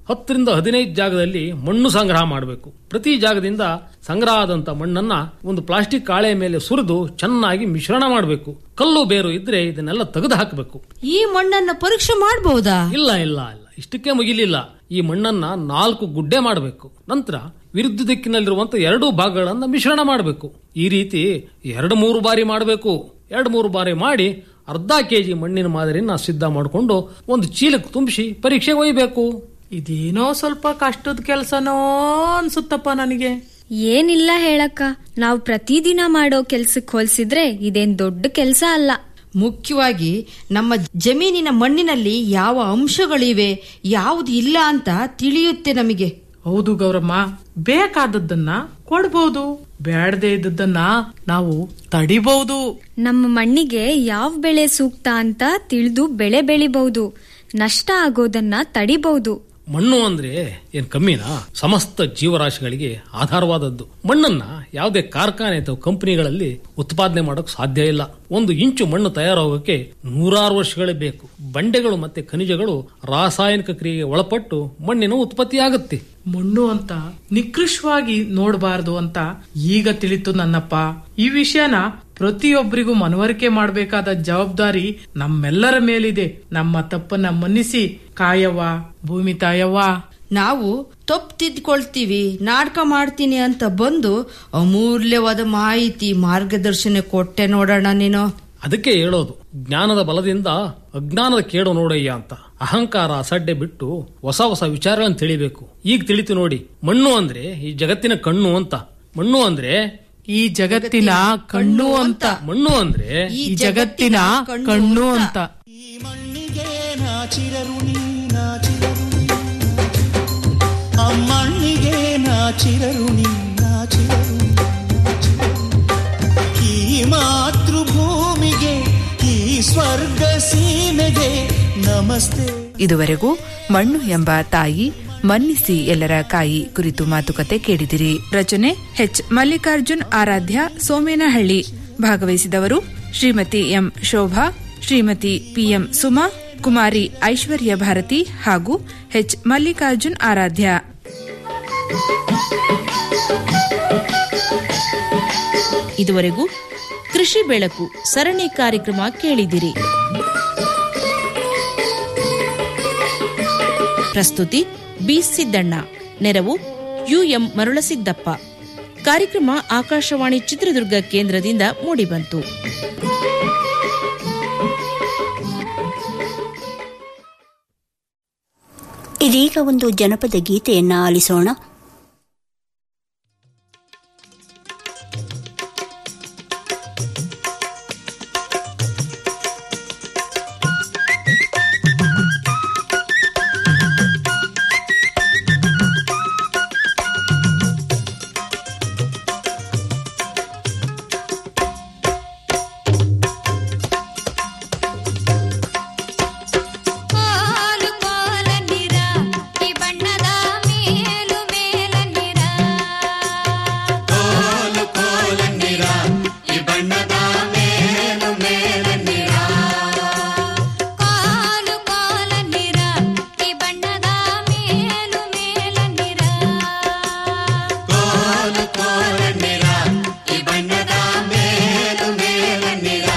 ಹತ್ತರಿಂದ ಹದಿನೈದು ಜಾಗದಲ್ಲಿ ಮಣ್ಣು ಸಂಗ್ರಹ ಮಾಡಬೇಕು ಪ್ರತಿ ಜಾಗದಿಂದ ಸಂಗ್ರಹ ಆದಂತ ಮಣ್ಣನ್ನ ಒಂದು ಪ್ಲಾಸ್ಟಿಕ್ ಹಾಳೆ ಮೇಲೆ ಸುರಿದು ಚೆನ್ನಾಗಿ ಮಿಶ್ರಣ ಮಾಡಬೇಕು ಕಲ್ಲು ಬೇರು ಇದ್ರೆ ಇದನ್ನೆಲ್ಲ ತೆಗೆದು ಹಾಕಬೇಕು ಈ ಮಣ್ಣನ್ನ ಪರೀಕ್ಷೆ ಮಾಡಬಹುದಾ ಇಲ್ಲ ಇಲ್ಲ ಇಲ್ಲ ಇಷ್ಟಕ್ಕೆ ಮುಗಿಲಿಲ್ಲ ಈ ಮಣ್ಣನ್ನ ನಾಲ್ಕು ಗುಡ್ಡೆ ಮಾಡಬೇಕು ನಂತರ ವಿರುದ್ಧ ದಿಕ್ಕಿನಲ್ಲಿರುವಂತ ಎರಡೂ ಭಾಗಗಳನ್ನ ಮಿಶ್ರಣ ಮಾಡಬೇಕು ಈ ರೀತಿ ಎರಡು ಮೂರು ಬಾರಿ ಮಾಡಬೇಕು ಎರಡು ಮೂರು ಬಾರಿ ಮಾಡಿ ಅರ್ಧ ಕೆಜಿ ಮಣ್ಣಿನ ಮಾದರಿನ ಸಿದ್ಧ ಮಾಡಿಕೊಂಡು ಒಂದು ಚೀಲಕ್ಕೆ ತುಂಬಿಸಿ ಪರೀಕ್ಷೆಗೆ ಒಯ್ಯಬೇಕು ಇದೇನೋ ಸ್ವಲ್ಪ ಕಷ್ಟದ ಕೆಲ್ಸನೋ ಅನ್ಸುತ್ತಪ್ಪ ನನಗೆ ಏನಿಲ್ಲ ಹೇಳಕ್ಕ ನಾವು ಪ್ರತಿದಿನ ಮಾಡೋ ಕೆಲ್ಸಕ್ಕೆ ಹೋಲ್ಸಿದ್ರೆ ಇದೇನ್ ದೊಡ್ಡ ಕೆಲ್ಸ ಅಲ್ಲ ಮುಖ್ಯವಾಗಿ ನಮ್ಮ ಜಮೀನಿನ ಮಣ್ಣಿನಲ್ಲಿ ಯಾವ ಅಂಶಗಳಿವೆ ಯಾವುದು ಇಲ್ಲ ಅಂತ ತಿಳಿಯುತ್ತೆ ನಮಗೆ ಹೌದು ಗೌರಮ್ಮ ಬೇಕಾದದ್ದನ್ನ ಕೊಡ್ಬೋದು ಬೇಡದೆ ಇದ್ದದ್ದನ್ನ ನಾವು ತಡಿಬಹುದು ನಮ್ಮ ಮಣ್ಣಿಗೆ ಯಾವ ಬೆಳೆ ಸೂಕ್ತ ಅಂತ ತಿಳಿದು ಬೆಳೆ ಬೆಳಿಬಹುದು ನಷ್ಟ ಆಗೋದನ್ನ ತಡಿಬಹುದು ಮಣ್ಣು ಅಂದ್ರೆ ಏನ್ ಕಮ್ಮಿನಾ ಸಮಸ್ತ ಜೀವರಾಶಿಗಳಿಗೆ ಆಧಾರವಾದದ್ದು ಮಣ್ಣನ್ನ ಯಾವುದೇ ಕಾರ್ಖಾನೆ ಅಥವಾ ಕಂಪನಿಗಳಲ್ಲಿ ಉತ್ಪಾದನೆ ಮಾಡೋಕ್ ಸಾಧ್ಯ ಇಲ್ಲ ಒಂದು ಇಂಚು ಮಣ್ಣು ತಯಾರಾಗೋಕೆ ನೂರಾರು ವರ್ಷಗಳೇ ಬೇಕು ಬಂಡೆಗಳು ಮತ್ತೆ ಖನಿಜಗಳು ರಾಸಾಯನಿಕ ಕ್ರಿಯೆಗೆ ಒಳಪಟ್ಟು ಮಣ್ಣಿನ ಉತ್ಪತ್ತಿಯಾಗುತ್ತೆ ಮಣ್ಣು ಅಂತ ನಿಕೃಷ್ಟವಾಗಿ ನೋಡಬಾರದು ಅಂತ ಈಗ ತಿಳಿತು ನನ್ನಪ್ಪ ಈ ವಿಷಯನ ಪ್ರತಿಯೊಬ್ಬರಿಗೂ ಮನವರಿಕೆ ಮಾಡಬೇಕಾದ ಜವಾಬ್ದಾರಿ ನಮ್ಮೆಲ್ಲರ ಮೇಲಿದೆ ನಮ್ಮ ತಪ್ಪನ್ನ ಮನ್ನಿಸಿ ಕಾಯವ್ವ ಭೂಮಿ ತಾಯವ್ವ ನಾವು ತಪ್ಪು ತಿದ್ಕೊಳ್ತೀವಿ ನಾಟಕ ಮಾಡ್ತೀನಿ ಅಂತ ಬಂದು ಅಮೂಲ್ಯವಾದ ಮಾಹಿತಿ ಮಾರ್ಗದರ್ಶನ ಕೊಟ್ಟೆ ನೋಡೋಣ ನೀನು ಅದಕ್ಕೆ ಹೇಳೋದು ಜ್ಞಾನದ ಬಲದಿಂದ ಅಜ್ಞಾನದ ಕೇಡು ನೋಡಯ್ಯ ಅಂತ ಅಹಂಕಾರ ಅಸಡ್ಡೆ ಬಿಟ್ಟು ಹೊಸ ಹೊಸ ವಿಚಾರಗಳನ್ನು ತಿಳಿಬೇಕು ಈಗ ತಿಳಿತು ನೋಡಿ ಮಣ್ಣು ಅಂದ್ರೆ ಈ ಜಗತ್ತಿನ ಕಣ್ಣು ಅಂತ ಮಣ್ಣು ಅಂದ್ರೆ ಈ ಜಗತ್ತಿನ ಕಣ್ಣು ಅಂತ ಮಣ್ಣು ಅಂದ್ರೆ ಈ ಜಗತ್ತಿನ ಕಣ್ಣು ಅಂತ ನಾಚಿರರುಣಿ ನಾಚಿರರುಣಿ ಅಮ್ಮಣ್ಣಿಗೆ ನಾಚಿರರುಣಿ ನಾಚಿರರುಣಿ ಈ ಮಾತೃಭೂಮಿಗೆ ಈ ಸ್ವರ್ಗ ಸೀಮೆಗೆ ನಮಸ್ತೆ ಇದುವರೆಗೂ ಮಣ್ಣು ಎಂಬ ತಾಯಿ ಮನ್ನಿಸಿ ಎಲ್ಲರ ಕಾಯಿ ಕುರಿತು ಮಾತುಕತೆ ಕೇಳಿದಿರಿ ರಚನೆ ಎಚ್ ಮಲ್ಲಿಕಾರ್ಜುನ್ ಆರಾಧ್ಯ ಸೋಮೇನಹಳ್ಳಿ ಭಾಗವಹಿಸಿದವರು ಶ್ರೀಮತಿ ಎಂ ಶೋಭಾ ಶ್ರೀಮತಿ ಪಿಎಂ ಸುಮಾ ಕುಮಾರಿ ಐಶ್ವರ್ಯ ಭಾರತಿ ಹಾಗೂ ಎಚ್ ಮಲ್ಲಿಕಾರ್ಜುನ್ ಆರಾಧ್ಯ ಇದುವರೆಗೂ ಕೃಷಿ ಬೆಳಕು ಸರಣಿ ಕಾರ್ಯಕ್ರಮ ಕೇಳಿದಿರಿ ಪ್ರಸ್ತುತಿ ಬಿ ಸಿದ್ದಣ್ಣ ನೆರವು ಯುಎಂ ಮರುಳಸಿದ್ದಪ್ಪ ಕಾರ್ಯಕ್ರಮ ಆಕಾಶವಾಣಿ ಚಿತ್ರದುರ್ಗ ಕೇಂದ್ರದಿಂದ ಮೂಡಿಬಂತು ಇದೀಗ ಒಂದು ಜನಪದ ಗೀತೆಯನ್ನ ಆಲಿಸೋಣ ಕೋಲು ಕೋಲನ್ನಿರ ಈ ಬಣ್ಣದ ಮೇಲು ಮೇಲನ್ನಿರ ಕೋಲು ಕೋಲನ್ನಿರ ಈ ಬಣ್ಣದ ಮೇಲು ಮೇಲನ್ನಿರ ಕೋಲು ಕೋಲನ್ನಿರ ಈ ಬಣ್ಣದ ಮೇಲು ಮೇಲನ್ನಿರ ಕೋಲು ಕೋಲನ್ನಿರ ಈ ಬಣ್ಣದ ಮೇಲು ಮೇಲನ್ನಿರ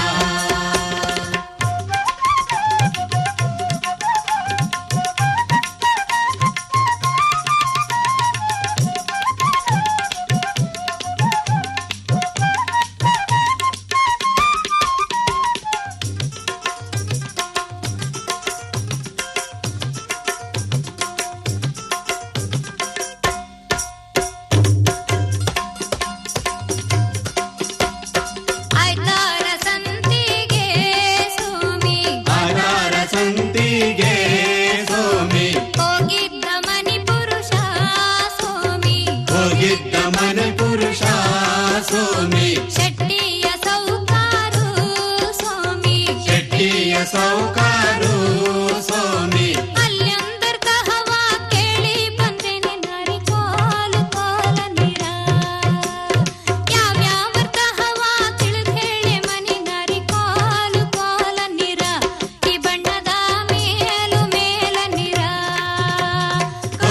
ಆಯ್ತಾರ ಸಂತಿಗೆ ಸೋಮಿ ಆಧಾರ ಸಂತಿಗೆ ಸೋಮಿ ಹೋಗಿದ್ದ ಮನಿ ಪುರುಷ ಸೋಮಿ ಹೋಗಿದ್ದ ಮನೆ ಪುರುಷ ಸೋಮಿ ಶೆಟ್ಟಿಯ ಸೌಕಾರು ಸೋಮಿ ಶೆಟ್ಟಿಯ ಸೌಕಾರು ಸೋಮಿ ಅಲ್ಯಂದರ್ ಕಹವ ಕೇಳಿ ಬಂದೇನೆ ನರಿ ಕೋಲು ಕೋಲ ನೀರ ಯಾವ್ಯಾವ ಕಹವ ತಿಳಿದ್ ಹೇಳಿ ಮನಿ ನರಿ ಕೋಲು ಕೋಲ ನೀರ ಈ ಬಣ್ಣದ ಮೇಲು ಮೇಲ ನೀರ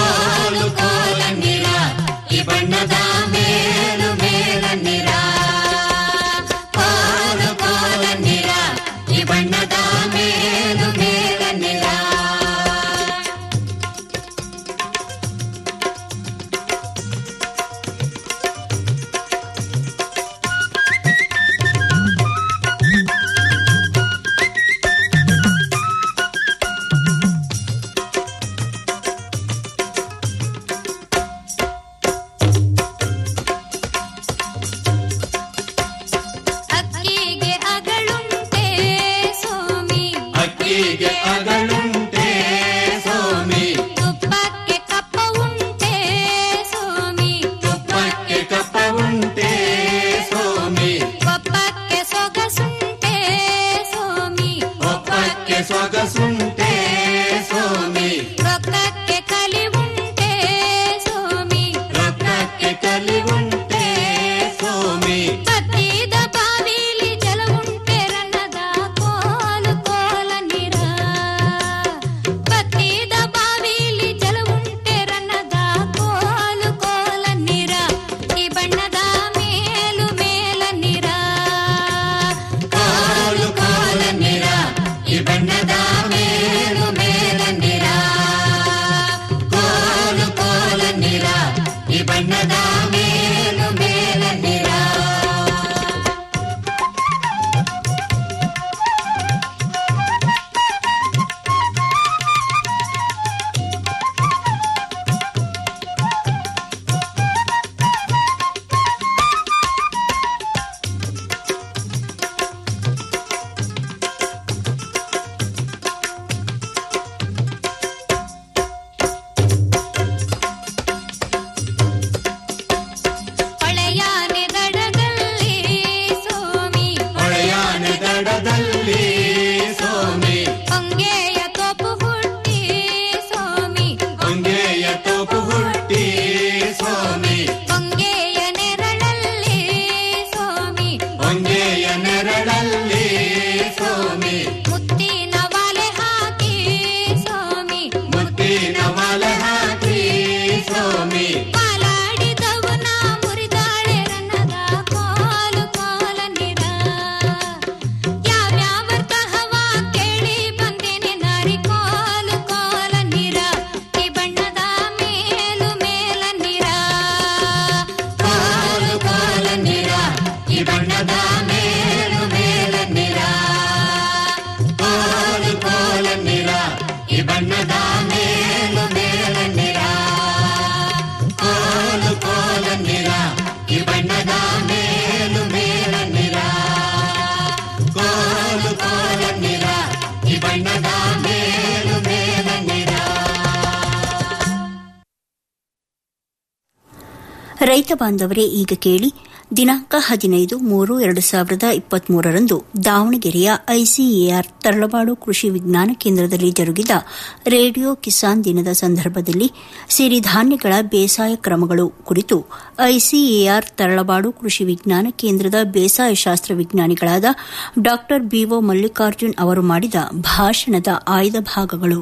ಹೀಗೆ ಅಗಳುಂಟೆ ಸೋಮಿ ತುಪ್ಪಕ್ಕೆ ಕಪ್ಪ ಉಂಟೆ ಸೋಮಿ ತುಪ್ಪಕ್ಕೆ ಕಪ್ಪ ಉಂಟೆ ಸೋಮಿ ಕೊಪ್ಪಕ್ಕೆ ಸೊಗಸುಂಟೆ ಸೋಮಿ ಒಪ್ಪಕ್ಕೆ ಸೊಗಸುಂಟೆ ಸೋಮಿ ರೊಕ್ಕಕ್ಕೆ ಕಲಿ ಉಂಟೆ ಸೋಮಿ ರೊಕ್ಕಕ್ಕೆ ಕಲಿವುಂಟೆ ಸೋಮಿ ಕತ್ತಿದ ಬಾವಿಲಿ ಜಲ ಉಂಟೆ ರನ್ನದ ಕೋಲು ಕೋಲ ನೀರ ಕತ್ತಿದ ಬಾವಿಲಿ ಜಲ ಉಂಟೆ ರನ್ನದ ಕೋಲು ಕೋಲ ನೀರ ಈ ಬಣ್ಣದ ಮೇಲು ಮೇಲ ನೀರ ಕೋಲು ಕೋಲ ನೀರ ಈ ಬಣ್ಣದ ಮೇಲು ಮೇಲ ನೀರ ಕೋಲು ಕೋಲ ನೀರ ಈ ಬಣ್ಣದ ಮೇಲು ಮೇಲ ನೀರ ಹೊಳೆಯಾನೆ ದಡದಲ್ಲಿ ಸೋಮಿ ಹೊಳೆಯಾನೆ ದಡದಲ್ಲಿ ಸೋಮಿ ಹೊಂಗೆಯ ತೋಪು ಹುಟ್ಟಿ ಸೋಮಿ ಹೊಂಗೆಯ ತೋಪು ಹುಟ್ಟಿ ಸೋಮಿ ಹೊಂಗೆಯ ನೆರಳಲ್ಲಿ ಸೋಮಿ ಹೊಂಗೆಯ ನೆರಳಲ್ಲಿ ಸೋಮಿ ಮುತ್ತಿನ ವಾಲೆ ಹಾಕಿ ಸೋಮಿ ಮುತ್ತಿನ ಮಾಲೆ ಹಾಕಿ ಸೋಮಿ ಪಾಲಾಡಿದವನ ಮುರಿದಾಳೆ ರನ್ನದ ಕೋಲು ಕೋಲ ನಿರ ಯಾವ್ಯಾವ ತಹವ ಕೇಳಿ ಬಂದೇನೆ ನಾರಿ ಕೋಲು ಕೋಲ ನಿರ ಈ ಬಣ್ಣದ ಮೇಲು ಮೇಲ ನಿರ ಕೋಲು ಕೋಲ ನೀರ ಈ ಬಣ್ಣದ ಮೇಲು ಮೇಲ ನೀರ ಕೋಲು ಕೋಲ ನೀರ ಈ ಬಣ್ಣದ ಮೇಲು ಮೇಲ ನೀರ ಕೋಲು ಕೋಲ ನೀರ ಈ ಬಣ್ಣದ ಮೇಲು ಮೇಲ ನೀರ ಕೋಲು ಕೋಲ ನೀರ ಈ ಬಣ್ಣದ ಮೇಲು ಮೇಲ ನೀರ ರೈತ ಬಾಂಧವರೇ ಈಗ ಕೇಳಿ ದಿನಾಂಕ ಹದಿನೈದು ಮೂರು ಎರಡು ಸಾವಿರದ ಇಪ್ಪತ್ಮೂರರಂದು ದಾವಣಗೆರೆಯ ಐಸಿಎಆರ್ ತರಳಬಾಳು ಕೃಷಿ ವಿಜ್ಞಾನ ಕೇಂದ್ರದಲ್ಲಿ ಜರುಗಿದ ರೇಡಿಯೋ ಕಿಸಾನ್ ದಿನದ ಸಂದರ್ಭದಲ್ಲಿ ಸಿರಿಧಾನ್ಯಗಳ ಬೇಸಾಯ ಕ್ರಮಗಳು ಕುರಿತು ಐಸಿಎಆರ್ ತರಳಬಾಳು ಕೃಷಿ ವಿಜ್ಞಾನ ಕೇಂದ್ರದ ಬೇಸಾಯ ಶಾಸ್ತ್ರ ವಿಜ್ಞಾನಿಗಳಾದ ಡಾ ಬಿಒ ಮಲ್ಲಿಕಾರ್ಜುನ್ ಅವರು ಮಾಡಿದ ಭಾಷಣದ ಆಯ್ದ ಭಾಗಗಳು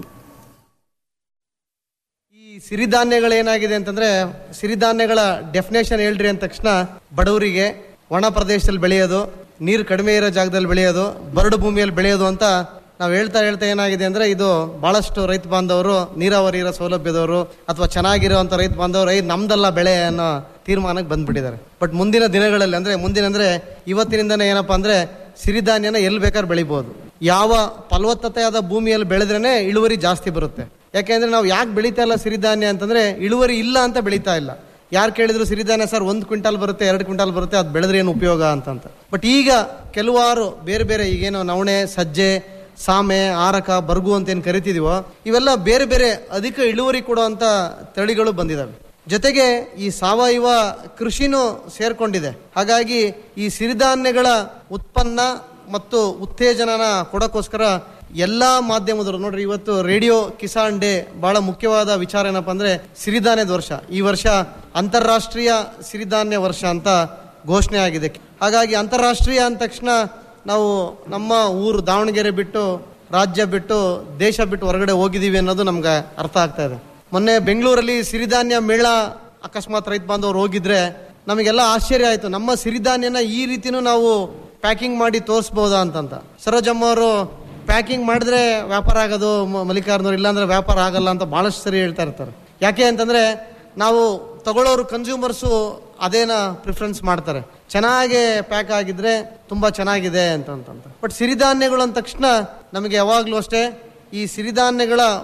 ಈ ಸಿರಿಧಾನ್ಯಗಳೇನಾಗಿದೆ ಅಂತಂದ್ರೆ ಸಿರಿಧಾನ್ಯಗಳ ಡೆಫಿನೇಷನ್ ಹೇಳ್ರಿ ಅಂದ ತಕ್ಷಣ ಬಡವರಿಗೆ ಒಣ ಪ್ರದೇಶದಲ್ಲಿ ಬೆಳೆಯೋದು ನೀರು ಕಡಿಮೆ ಇರೋ ಜಾಗದಲ್ಲಿ ಬೆಳೆಯೋದು ಬರಡು ಭೂಮಿಯಲ್ಲಿ ಬೆಳೆಯೋದು ಅಂತ ನಾವು ಹೇಳ್ತಾ ಹೇಳ್ತಾ ಏನಾಗಿದೆ ಅಂದ್ರೆ ಇದು ಬಹಳಷ್ಟು ರೈತ ಬಾಂಧವರು ನೀರಾವರಿ ಇರೋ ಸೌಲಭ್ಯದವರು ಅಥವಾ ಚೆನ್ನಾಗಿರುವಂತ ರೈತ ಬಾಂಧವರು ಐ ನಮ್ದಲ್ಲ ಬೆಳೆ ಅನ್ನೋ ತೀರ್ಮಾನಕ್ಕೆ ಬಂದ್ಬಿಟ್ಟಿದ್ದಾರೆ ಬಟ್ ಮುಂದಿನ ದಿನಗಳಲ್ಲಿ ಅಂದ್ರೆ ಮುಂದಿನ ಅಂದ್ರೆ ಇವತ್ತಿನಿಂದನೇ ಏನಪ್ಪಾ ಅಂದ್ರೆ ಸಿರಿಧಾನ್ಯನ ಎಲ್ಲಿ ಬೇಕಾದ್ರೆ ಬೆಳಿಬಹುದು ಯಾವ ಫಲವತ್ತತೆಯಾದ ಭೂಮಿಯಲ್ಲಿ ಬೆಳೆದ್ರೇನೆ ಇಳುವರಿ ಜಾಸ್ತಿ ಬರುತ್ತೆ ಯಾಕೆಂದ್ರೆ ನಾವು ಯಾಕೆ ಬೆಳೀತಾ ಇಲ್ಲ ಸಿರಿಧಾನ್ಯ ಅಂತಂದ್ರೆ ಇಳುವರಿ ಇಲ್ಲ ಅಂತ ಬೆಳೀತಾ ಇಲ್ಲ ಯಾರು ಕೇಳಿದ್ರು ಸಿರಿಧಾನ್ಯ ಸರ್ ಒಂದು ಕ್ವಿಂಟಾಲ್ ಬರುತ್ತೆ ಎರಡು ಕ್ವಿಂಟಾಲ್ ಬರುತ್ತೆ ಅದು ಬೆಳೆದ್ರೆ ಏನು ಉಪಯೋಗ ಅಂತಂತ ಬಟ್ ಈಗ ಕೆಲವಾರು ಬೇರೆ ಬೇರೆ ಈಗೇನು ನವಣೆ ಸಜ್ಜೆ ಸಾಮೆ ಆರಕ ಬರ್ಗು ಅಂತ ಏನು ಕರಿತಿದೀವೋ ಇವೆಲ್ಲ ಬೇರೆ ಬೇರೆ ಅಧಿಕ ಇಳುವರಿ ಕೊಡುವಂತ ತಳಿಗಳು ಬಂದಿದ್ದಾವೆ ಜೊತೆಗೆ ಈ ಸಾವಯವ ಕೃಷಿನೂ ಸೇರ್ಕೊಂಡಿದೆ ಹಾಗಾಗಿ ಈ ಸಿರಿಧಾನ್ಯಗಳ ಉತ್ಪನ್ನ ಮತ್ತು ಉತ್ತೇಜನನ ಕೊಡೋಕ್ಕೋಸ್ಕರ ಎಲ್ಲಾ ಮಾಧ್ಯಮದವರು ನೋಡ್ರಿ ಇವತ್ತು ರೇಡಿಯೋ ಕಿಸಾನ್ ಡೇ ಬಹಳ ಮುಖ್ಯವಾದ ವಿಚಾರ ಏನಪ್ಪಾ ಅಂದ್ರೆ ಸಿರಿಧಾನ್ಯದ ವರ್ಷ ಈ ವರ್ಷ ಅಂತಾರಾಷ್ಟ್ರೀಯ ಸಿರಿಧಾನ್ಯ ವರ್ಷ ಅಂತ ಘೋಷಣೆ ಆಗಿದೆ ಹಾಗಾಗಿ ಅಂತಾರಾಷ್ಟ್ರೀಯ ಅಂದ ತಕ್ಷಣ ನಾವು ನಮ್ಮ ಊರು ದಾವಣಗೆರೆ ಬಿಟ್ಟು ರಾಜ್ಯ ಬಿಟ್ಟು ದೇಶ ಬಿಟ್ಟು ಹೊರಗಡೆ ಹೋಗಿದೀವಿ ಅನ್ನೋದು ನಮ್ಗೆ ಅರ್ಥ ಆಗ್ತಾ ಇದೆ ಮೊನ್ನೆ ಬೆಂಗಳೂರಲ್ಲಿ ಸಿರಿಧಾನ್ಯ ಮೇಳ ಅಕಸ್ಮಾತ್ ರೈತ ಬಾಂಧವರು ಹೋಗಿದ್ರೆ ನಮಗೆಲ್ಲ ಆಶ್ಚರ್ಯ ಆಯ್ತು ನಮ್ಮ ಸಿರಿಧಾನ್ಯನ ಈ ರೀತಿನೂ ನಾವು ಪ್ಯಾಕಿಂಗ್ ಮಾಡಿ ತೋರಿಸ್ಬೋದಾ ಅಂತಂತ ಸರೋಜಮ್ಮ ಅವರು ಪ್ಯಾಕಿಂಗ್ ಮಾಡಿದ್ರೆ ವ್ಯಾಪಾರ ಆಗೋದು ಮ- ಮಲ್ಲಿಕಾರ್ನವ್ರು ಇಲ್ಲಾಂದ್ರೆ ವ್ಯಾಪಾರ ಆಗಲ್ಲ ಅಂತ ಬಹಳಷ್ಟು ಸರಿ ಹೇಳ್ತಾ ಇರ್ತಾರೆ ಯಾಕೆ ಅಂತಂದ್ರೆ ನಾವು ತಗೊಳ್ಳೋರು ಕನ್ಸ್ಯೂಮರ್ಸು ಅದೇನ ಪ್ರಿಫರೆನ್ಸ್ ಮಾಡ್ತಾರೆ ಚೆನ್ನಾಗಿ ಪ್ಯಾಕ್ ಆಗಿದ್ರೆ ತುಂಬಾ ಚೆನ್ನಾಗಿದೆ ಅಂತಂತ ಬಟ್ ಸಿರಿಧಾನ್ಯಗಳು ಅಂದ ತಕ್ಷಣ ನಮಗೆ ಯಾವಾಗ್ಲೂ ಅಷ್ಟೇ ಈ ಸಿರಿಧಾನ್ಯಗಳ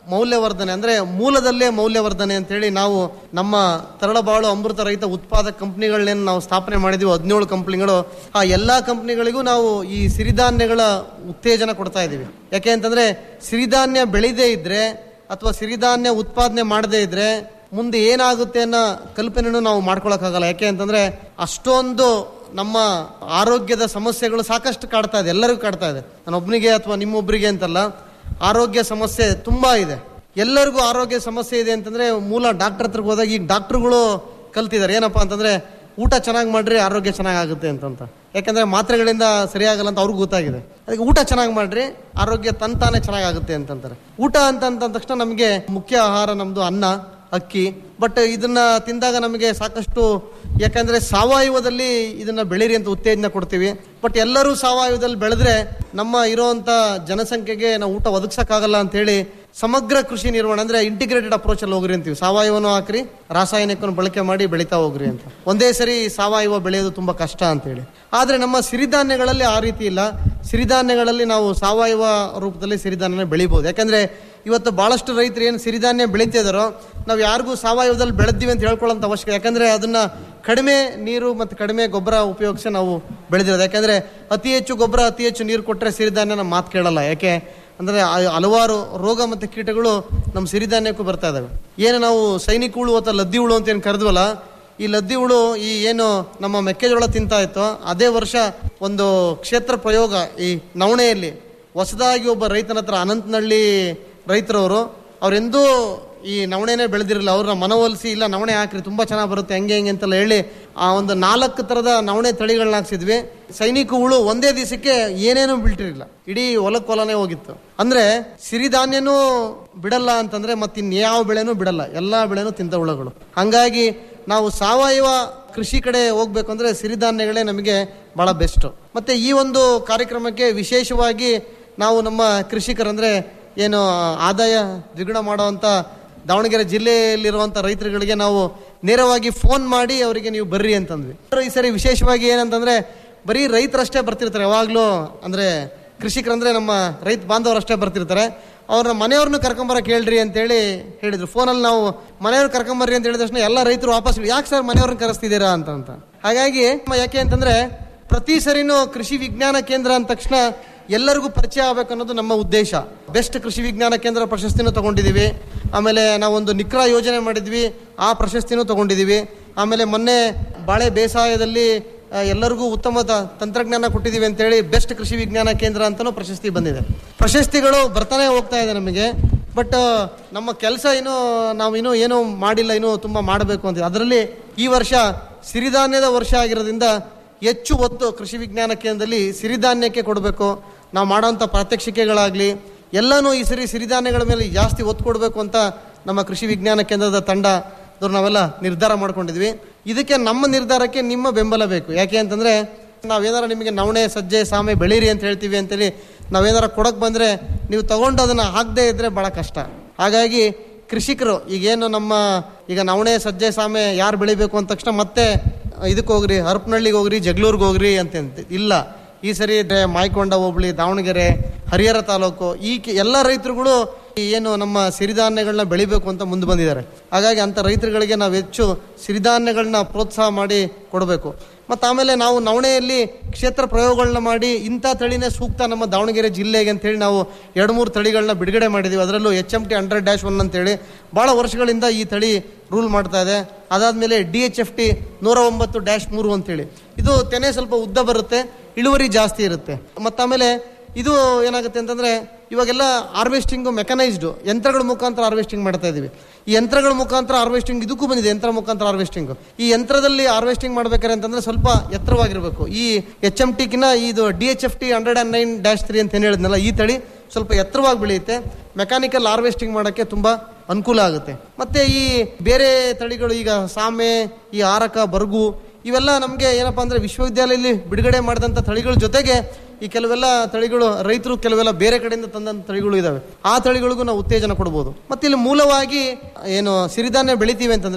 ಮೌಲ್ಯವರ್ಧನೆ ಅಂದ್ರೆ ಮೂಲದಲ್ಲೇ ಮೌಲ್ಯವರ್ಧನೆ ಅಂತೇಳಿ ನಾವು ನಮ್ಮ ತರಳಬಾಳು ಅಮೃತ ರಹಿತ ಉತ್ಪಾದಕ ಕಂಪ್ನಿಗಳನ್ನೇನು ನಾವು ಸ್ಥಾಪನೆ ಮಾಡಿದೀವಿ ಹದಿನೇಳು ಕಂಪ್ನಿಗಳು ಆ ಎಲ್ಲಾ ಕಂಪ್ನಿಗಳಿಗೂ ನಾವು ಈ ಸಿರಿಧಾನ್ಯಗಳ ಉತ್ತೇಜನ ಕೊಡ್ತಾ ಇದ್ದೀವಿ ಯಾಕೆ ಅಂತಂದ್ರೆ ಸಿರಿಧಾನ್ಯ ಬೆಳೆದೇ ಇದ್ರೆ ಅಥವಾ ಸಿರಿಧಾನ್ಯ ಉತ್ಪಾದನೆ ಮಾಡದೇ ಇದ್ರೆ ಮುಂದೆ ಏನಾಗುತ್ತೆ ಅನ್ನೋ ಕಲ್ಪನೆನೂ ನಾವು ಮಾಡ್ಕೊಳಕ್ಕಾಗಲ್ಲ ಯಾಕೆ ಅಂತಂದ್ರೆ ಅಷ್ಟೊಂದು ನಮ್ಮ ಆರೋಗ್ಯದ ಸಮಸ್ಯೆಗಳು ಸಾಕಷ್ಟು ಕಾಡ್ತಾ ಇದೆ ಎಲ್ಲರಿಗೂ ಕಾಡ್ತಾ ಇದೆ ನಾನೊಬ್ಬನಿಗೆ ಅಥವಾ ನಿಮ್ಮೊಬ್ಬರಿಗೆ ಅಂತಲ್ಲ ಆರೋಗ್ಯ ಸಮಸ್ಯೆ ತುಂಬಾ ಇದೆ ಎಲ್ಲರಿಗೂ ಆರೋಗ್ಯ ಸಮಸ್ಯೆ ಇದೆ ಅಂತಂದ್ರೆ ಮೂಲ ಡಾಕ್ಟರ್ ಹತ್ರಕ್ಕೆ ಹೋದಾಗ ಈಗ ಡಾಕ್ಟರ್ಗಳು ಕಲ್ತಿದ್ದಾರೆ ಏನಪ್ಪಾ ಅಂತಂದ್ರೆ ಊಟ ಚೆನ್ನಾಗಿ ಮಾಡ್ರಿ ಆರೋಗ್ಯ ಚೆನ್ನಾಗಾಗುತ್ತೆ ಅಂತಂತ ಯಾಕಂದ್ರೆ ಮಾತ್ರೆಗಳಿಂದ ಸರಿಯಾಗಲ್ಲ ಅಂತ ಅವ್ರಿಗೂ ಗೊತ್ತಾಗಿದೆ ಅದಕ್ಕೆ ಊಟ ಚೆನ್ನಾಗಿ ಮಾಡ್ರಿ ಆರೋಗ್ಯ ತಂತಾನೆ ಚೆನ್ನಾಗಾಗುತ್ತೆ ಅಂತಂತಾರೆ ಊಟ ಅಂತ ಅಂದ ತಕ್ಷಣ ನಮಗೆ ಮುಖ್ಯ ಆಹಾರ ನಮ್ದು ಅನ್ನ ಅಕ್ಕಿ ಬಟ್ ಇದನ್ನ ತಿಂದಾಗ ನಮಗೆ ಸಾಕಷ್ಟು ಯಾಕಂದ್ರೆ ಸಾವಯವದಲ್ಲಿ ಇದನ್ನ ಬೆಳೀರಿ ಅಂತ ಉತ್ತೇಜನ ಕೊಡ್ತೀವಿ ಬಟ್ ಎಲ್ಲರೂ ಸಾವಯವದಲ್ಲಿ ಬೆಳೆದ್ರೆ ನಮ್ಮ ಇರೋಂತ ಜನಸಂಖ್ಯೆಗೆ ನಾವು ಊಟ ಒದಗಿಸಕ್ಕಾಗಲ್ಲ ಅಂತ ಹೇಳಿ ಸಮಗ್ರ ಕೃಷಿ ನಿರ್ವಹಣೆ ಅಂದ್ರೆ ಇಂಟಿಗ್ರೇಟೆಡ್ ಅಪ್ರೋಚ್ ಅಲ್ಲಿ ಹೋಗ್ರಿ ಅಂತೀವಿ ಸಾವಯವನು ಹಾಕ್ರಿ ರಾಸಾಯನಿಕವನ್ನು ಬಳಕೆ ಮಾಡಿ ಬೆಳಿತಾ ಹೋಗ್ರಿ ಅಂತ ಒಂದೇ ಸರಿ ಸಾವಯವ ಬೆಳೆಯೋದು ತುಂಬಾ ಕಷ್ಟ ಅಂತ ಹೇಳಿ ಆದ್ರೆ ನಮ್ಮ ಸಿರಿಧಾನ್ಯಗಳಲ್ಲಿ ಆ ರೀತಿ ಇಲ್ಲ ಸಿರಿಧಾನ್ಯಗಳಲ್ಲಿ ನಾವು ಸಾವಯವ ರೂಪದಲ್ಲಿ ಸಿರಿಧಾನ್ಯನ ಬೆಳಿಬಹುದು ಯಾಕಂದ್ರೆ ಇವತ್ತು ಬಹಳಷ್ಟು ರೈತರು ಏನು ಸಿರಿಧಾನ್ಯ ಬೆಳೀತಿದಾರೋ ನಾವು ಯಾರಿಗೂ ಸಾವಯವದಲ್ಲಿ ಬೆಳೆದಿವಿ ಅಂತ ಹೇಳ್ಕೊಳ್ಳೋಂಥ ಅವಶ್ಯಕ ಯಾಕಂದ್ರೆ ಅದನ್ನ ಕಡಿಮೆ ನೀರು ಮತ್ತು ಕಡಿಮೆ ಗೊಬ್ಬರ ಉಪಯೋಗಿಸಿ ನಾವು ಬೆಳೆದಿರೋದು ಯಾಕಂದ್ರೆ ಅತಿ ಹೆಚ್ಚು ಗೊಬ್ಬರ ಅತಿ ಹೆಚ್ಚು ನೀರು ಕೊಟ್ಟರೆ ಸಿರಿಧಾನ್ಯ ನಮ್ಮ ಮಾತು ಕೇಳಲ್ಲ ಯಾಕೆ ಅಂದ್ರೆ ಆ- ಹಲವಾರು ರೋಗ ಮತ್ತು ಕೀಟಗಳು ನಮ್ಮ ಸಿರಿಧಾನ್ಯಕ್ಕೂ ಬರ್ತಾ ಇದಾವೆ ಏನು ನಾವು ಸೈನಿಕ ಹುಳು ಅಥವಾ ಲದ್ದಿ ಹುಳು ಅಂತ ಏನು ಕರೆದ್ವಲ್ಲ ಈ ಲದ್ದಿ ಹುಳು ಈ ಏನು ನಮ್ಮ ಮೆಕ್ಕೆಜೋಳ ತಿಂತಾ ಇತ್ತೋ ಅದೇ ವರ್ಷ ಒಂದು ಕ್ಷೇತ್ರ ಪ್ರಯೋಗ ಈ ನವಣೆಯಲ್ಲಿ ಹೊಸದಾಗಿ ಒಬ್ಬ ರೈತನ ಹತ್ರ ಅನಂತನಹಳ್ಳಿ ರೈತರವರು ಅವರೆಂದೂ ಈ ನವಣೆನೇ ಬೆಳೆದಿರಲಿಲ್ಲ ಅವ್ರನ್ನ ಮನವೊಲಿಸಿ ಇಲ್ಲ ನವಣೆ ಹಾಕ್ರಿ ತುಂಬಾ ಚೆನ್ನಾಗಿ ಬರುತ್ತೆ ಹೆಂಗೆ ಹೆಂಗೆ ಅಂತೆಲ್ಲ ಹೇಳಿ ಆ ಒಂದು ನಾಲ್ಕು ತರದ ನವಣೆ ತಳಿಗಳನ್ನ ಹಾಕ್ಸಿದ್ವಿ ಸೈನಿಕ ಹುಳು ಒಂದೇ ದಿವಸಕ್ಕೆ ಏನೇನು ಬಿಟ್ಟಿರಲಿಲ್ಲ ಇಡೀ ಹೊಲಕ್ಕೆ ಹೊಲನೇ ಹೋಗಿತ್ತು ಅಂದ್ರೆ ಸಿರಿಧಾನ್ಯನೂ ಬಿಡಲ್ಲ ಅಂತಂದ್ರೆ ಮತ್ತಿನ್ಯಾವ ಬೆಳೆನೂ ಬಿಡಲ್ಲ ಎಲ್ಲಾ ಬೆಳೆನೂ ತಿಂತ ಹುಳುಗಳು ಹಂಗಾಗಿ ನಾವು ಸಾವಯವ ಕೃಷಿ ಕಡೆ ಹೋಗ್ಬೇಕು ಅಂದ್ರೆ ಸಿರಿಧಾನ್ಯಗಳೇ ನಮಗೆ ಬಹಳ ಬೆಸ್ಟ್ ಮತ್ತೆ ಈ ಒಂದು ಕಾರ್ಯಕ್ರಮಕ್ಕೆ ವಿಶೇಷವಾಗಿ ನಾವು ನಮ್ಮ ಕೃಷಿಕರಂದ್ರೆ ಏನು ಆದಾಯ ದ್ವಿಗುಣ ಮಾಡುವಂತ ದಾವಣಗೆರೆ ಜಿಲ್ಲೆಯಲ್ಲಿರುವಂತ ರೈತರುಗಳಿಗೆ ನಾವು ನೇರವಾಗಿ ಫೋನ್ ಮಾಡಿ ಅವರಿಗೆ ನೀವು ಬರ್ರಿ ಅಂತಂದ್ವಿ ಈ ಸರಿ ವಿಶೇಷವಾಗಿ ಏನಂತಂದ್ರೆ ಬರೀ ರೈತರಷ್ಟೇ ಬರ್ತಿರ್ತಾರೆ ಯಾವಾಗ್ಲೂ ಅಂದ್ರೆ ಕೃಷಿಕರಂದ್ರೆ ನಮ್ಮ ರೈತ ಬಾಂಧವರಷ್ಟೇ ಬರ್ತಿರ್ತಾರೆ ಅವ್ರನ್ನ ಮನೆಯವ್ರನ್ನ ಕರ್ಕೊಂಬರಕ್ ಹೇಳ್ರಿ ಅಂತೇಳಿ ಹೇಳಿದ್ರು ಫೋನಲ್ಲಿ ನಾವು ಮನೆಯವ್ರು ಕರ್ಕೊಂಬರ್ರಿ ಅಂತ ಹೇಳಿದ ತಕ್ಷಣ ಎಲ್ಲ ರೈತರು ವಾಪಸ್ ಯಾಕೆ ಸರ್ ಮನೆಯವ್ರನ್ನ ಕರೆಸ್ತಿದ್ದೀರಾ ಅಂತ ಅಂತ ಹಾಗಾಗಿ ಯಾಕೆ ಅಂತಂದ್ರೆ ಪ್ರತಿ ಸರಿನೂ ಕೃಷಿ ವಿಜ್ಞಾನ ಕೇಂದ್ರ ಅಂದ ತಕ್ಷಣ ಎಲ್ಲರಿಗೂ ಪರಿಚಯ ಆಗ್ಬೇಕು ಅನ್ನೋದು ನಮ್ಮ ಉದ್ದೇಶ ಬೆಸ್ಟ್ ಕೃಷಿ ವಿಜ್ಞಾನ ಕೇಂದ್ರ ಪ್ರಶಸ್ತಿನೂ ತಗೊಂಡಿದ್ದೀವಿ ಆಮೇಲೆ ನಾವೊಂದು ನಿಕ್ರಾ ಯೋಜನೆ ಮಾಡಿದ್ವಿ ಆ ಪ್ರಶಸ್ತಿನೂ ತಗೊಂಡಿದ್ದೀವಿ ಆಮೇಲೆ ಮೊನ್ನೆ ಬಾಳೆ ಬೇಸಾಯದಲ್ಲಿ ಆ, ಎಲ್ಲರಿಗೂ ಉತ್ತಮ ತ- ತಂತ್ರಜ್ಞಾನ ಕೊಟ್ಟಿದ್ದೀವಿ ಅಂತೇಳಿ ಬೆಸ್ಟ್ ಕೃಷಿ ವಿಜ್ಞಾನ ಕೇಂದ್ರ ಅಂತಲೂ ಪ್ರಶಸ್ತಿ ಬಂದಿದೆ ಪ್ರಶಸ್ತಿಗಳು ಬರ್ತಾನೆ ಹೋಗ್ತಾ ಇದೆ ನಮಗೆ ಬಟ್ ನಮ್ಮ ಕೆಲಸ ಇನ್ನೂ ನಾವು ಇನ್ನೂ ಏನೂ ಮಾಡಿಲ್ಲ ಇನ್ನೂ ತುಂಬ ಮಾಡಬೇಕು ಅಂತ ಅದರಲ್ಲಿ ಈ ವರ್ಷ ಸಿರಿಧಾನ್ಯದ ವರ್ಷ ಆಗಿರೋದ್ರಿಂದ ಹೆಚ್ಚು ಒತ್ತು ಕೃಷಿ ವಿಜ್ಞಾನ ಕೇಂದ್ರದಲ್ಲಿ ಸಿರಿಧಾನ್ಯಕ್ಕೆ ಕೊಡಬೇಕು ನಾವು ಮಾಡೋಂಥ ಪ್ರಾತ್ಯಕ್ಷಿಕೆಗಳಾಗಲಿ ಎಲ್ಲನೂ ಈ ಸರಿ ಸಿರಿಧಾನ್ಯಗಳ ಮೇಲೆ ಜಾಸ್ತಿ ಒತ್ತು ಕೊಡಬೇಕು ಅಂತ ನಮ್ಮ ಕೃಷಿ ವಿಜ್ಞಾನ ಕೇಂದ್ರದ ತಂಡ ದವ್ರು ನಾವೆಲ್ಲ ನಿರ್ಧಾರ ಮಾಡ್ಕೊಂಡಿದ್ವಿ ಇದಕ್ಕೆ ನಮ್ಮ ನಿರ್ಧಾರಕ್ಕೆ ನಿಮ್ಮ ಬೆಂಬಲ ಬೇಕು ಯಾಕೆ ಅಂತಂದ್ರೆ ನಾವೇನಾರ ನಿಮಗೆ ನವಣೆ ಸಜ್ಜೆ ಸಾಮೆ ಬೆಳೀರಿ ಅಂತ ಹೇಳ್ತೀವಿ ಅಂತೇಳಿ ನಾವೇನಾರ ಕೊಡಕ್ ಬಂದ್ರೆ ನೀವು ತಗೊಂಡು ಅದನ್ನ ಹಾಕದೇ ಇದ್ರೆ ಬಹಳ ಕಷ್ಟ ಹಾಗಾಗಿ ಕೃಷಿಕರು ಈಗೇನು ನಮ್ಮ ಈಗ ನವಣೆ ಸಜ್ಜೆ ಸಾಮೆ ಯಾರು ಬೆಳಿಬೇಕು ಅಂದ ತಕ್ಷಣ ಮತ್ತೆ ಇದಕ್ಕೆ ಹೋಗ್ರಿ ಹರಪನಹಳ್ಳಿಗೆ ಹೋಗ್ರಿ ಜಗಳೂರ್ಗೆ ಹೋಗ್ರಿ ಅಂತ ಅಂತ ಇಲ್ಲ ಈ ಸರಿ ಡ- ಮಾಯ್ಕೊಂಡ ಹೋಬಳಿ ದಾವಣಗೆರೆ ಹರಿಹರ ತಾಲೂಕು ಈ ಕೆ- ಎಲ್ಲ ರೈತರುಗಳು ಈ ಏನು ನಮ್ಮ ಸಿರಿಧಾನ್ಯಗಳನ್ನ ಬೆಳಿಬೇಕು ಅಂತ ಮುಂದೆ ಬಂದಿದ್ದಾರೆ ಹಾಗಾಗಿ ಅಂತ ರೈತರುಗಳಿಗೆ ನಾವು ಹೆಚ್ಚು ಸಿರಿಧಾನ್ಯಗಳನ್ನ ಪ್ರೋತ್ಸಾಹ ಮಾಡಿ ಕೊಡಬೇಕು ಮತ್ತು ಆಮೇಲೆ ನಾವು ನವಣೆಯಲ್ಲಿ ಕ್ಷೇತ್ರ ಪ್ರಯೋಗಗಳನ್ನ ಮಾಡಿ ಇಂಥ ತಳಿನೇ ಸೂಕ್ತ ನಮ್ಮ ದಾವಣಗೆರೆ ಜಿಲ್ಲೆಗೆ ಅಂತೇಳಿ ನಾವು ಎರಡು ಮೂರು ತಳಿಗಳನ್ನ ಬಿಡುಗಡೆ ಮಾಡಿದ್ದೀವಿ ಅದರಲ್ಲೂ H M T hundred dash one ಅಂತೇಳಿ ಭಾಳ ವರ್ಷಗಳಿಂದ ಈ ತಳಿ ರೂಲ್ ಮಾಡ್ತಾ ಇದೆ ಅದಾದಮೇಲೆ ಡಿ ಎಚ್ ಎಫ್ ಟಿ ನೂರ ಒಂಬತ್ತು ಡ್ಯಾಶ್ ಮೂರು ಅಂತೇಳಿ ಇದು ತೆನೆ ಸ್ವಲ್ಪ ಉದ್ದ ಬರುತ್ತೆ ಇಳುವರಿ ಜಾಸ್ತಿ ಇರುತ್ತೆ ಮತ್ತು ಆಮೇಲೆ ಇದು ಏನಾಗುತ್ತೆ ಅಂತಂದ್ರೆ ಇವಾಗೆಲ್ಲ ಹಾರ್ವೆಸ್ಟಿಂಗ್ ಮೆಕನೈಸ್ಡ್ ಯಂತ್ರಗಳ ಮುಖಾಂತರ ಹಾರ್ವೆಸ್ಟಿಂಗ್ ಮಾಡ್ತಾ ಇದೀವಿ ಈ ಯಂತ್ರಗಳ ಮುಖಾಂತರ ಹಾರ್ವೆಸ್ಟಿಂಗ್ ಇದಕ್ಕೂ ಬಂದಿದೆ ಯಂತ್ರ ಮುಖಾಂತರ ಹಾರ್ವೆಸ್ಟಿಂಗ್ ಈ ಯಂತ್ರದಲ್ಲಿ ಹಾರ್ವೆಸ್ಟಿಂಗ್ ಮಾಡ್ಬೇಕಾರೆ ಅಂತಂದ್ರೆ ಸ್ವಲ್ಪ ಎತ್ತರವಾಗಿರಬೇಕು ಈ ಎಚ್ ಎಂ ಟಿಗಿನ ಇದು D H F T hundred and nine dash three ಅಂತ ಏನು ಹೇಳಿದ್ನಲ್ಲ ಈ ತಳಿ ಸ್ವಲ್ಪ ಎತ್ತರವಾಗಿ ಬೆಳೆಯುತ್ತೆ ಮೆಕ್ಯಾನಿಕಲ್ ಹಾರ್ವೆಸ್ಟಿಂಗ್ ಮಾಡೋಕ್ಕೆ ತುಂಬಾ ಅನುಕೂಲ ಆಗುತ್ತೆ ಮತ್ತೆ ಈ ಬೇರೆ ತಳಿಗಳು ಈಗ ಸಾಮೆ ಈ ಆರಕ ಬರ್ಗು ಇವೆಲ್ಲ ನಮಗೆ ಏನಪ್ಪಾ ಅಂದ್ರೆ ವಿಶ್ವವಿದ್ಯಾಲಯದಲ್ಲಿ ಬಿಡುಗಡೆ ಮಾಡಿದಂಥ ತಳಿಗಳ ಜೊತೆಗೆ ಈ ಕೆಲವೆಲ್ಲ ತಳಿಗಳು ರೈತರು ಕೆಲವೆಲ್ಲ ಬೇರೆ ಕಡೆಯಿಂದ ತಂದಂಥ ತಳಿಗಳು ಇದಾವೆ ಆ ತಳಿಗಳಿಗೂ ನಾವು ಉತ್ತೇಜನ ಕೊಡ್ಬೋದು ಮತ್ತೆ ಇಲ್ಲಿ ಮೂಲವಾಗಿ ಏನು ಸಿರಿಧಾನ್ಯ ಬೆಳಿತೀವಿ ಅಂತಂದ್ರೆ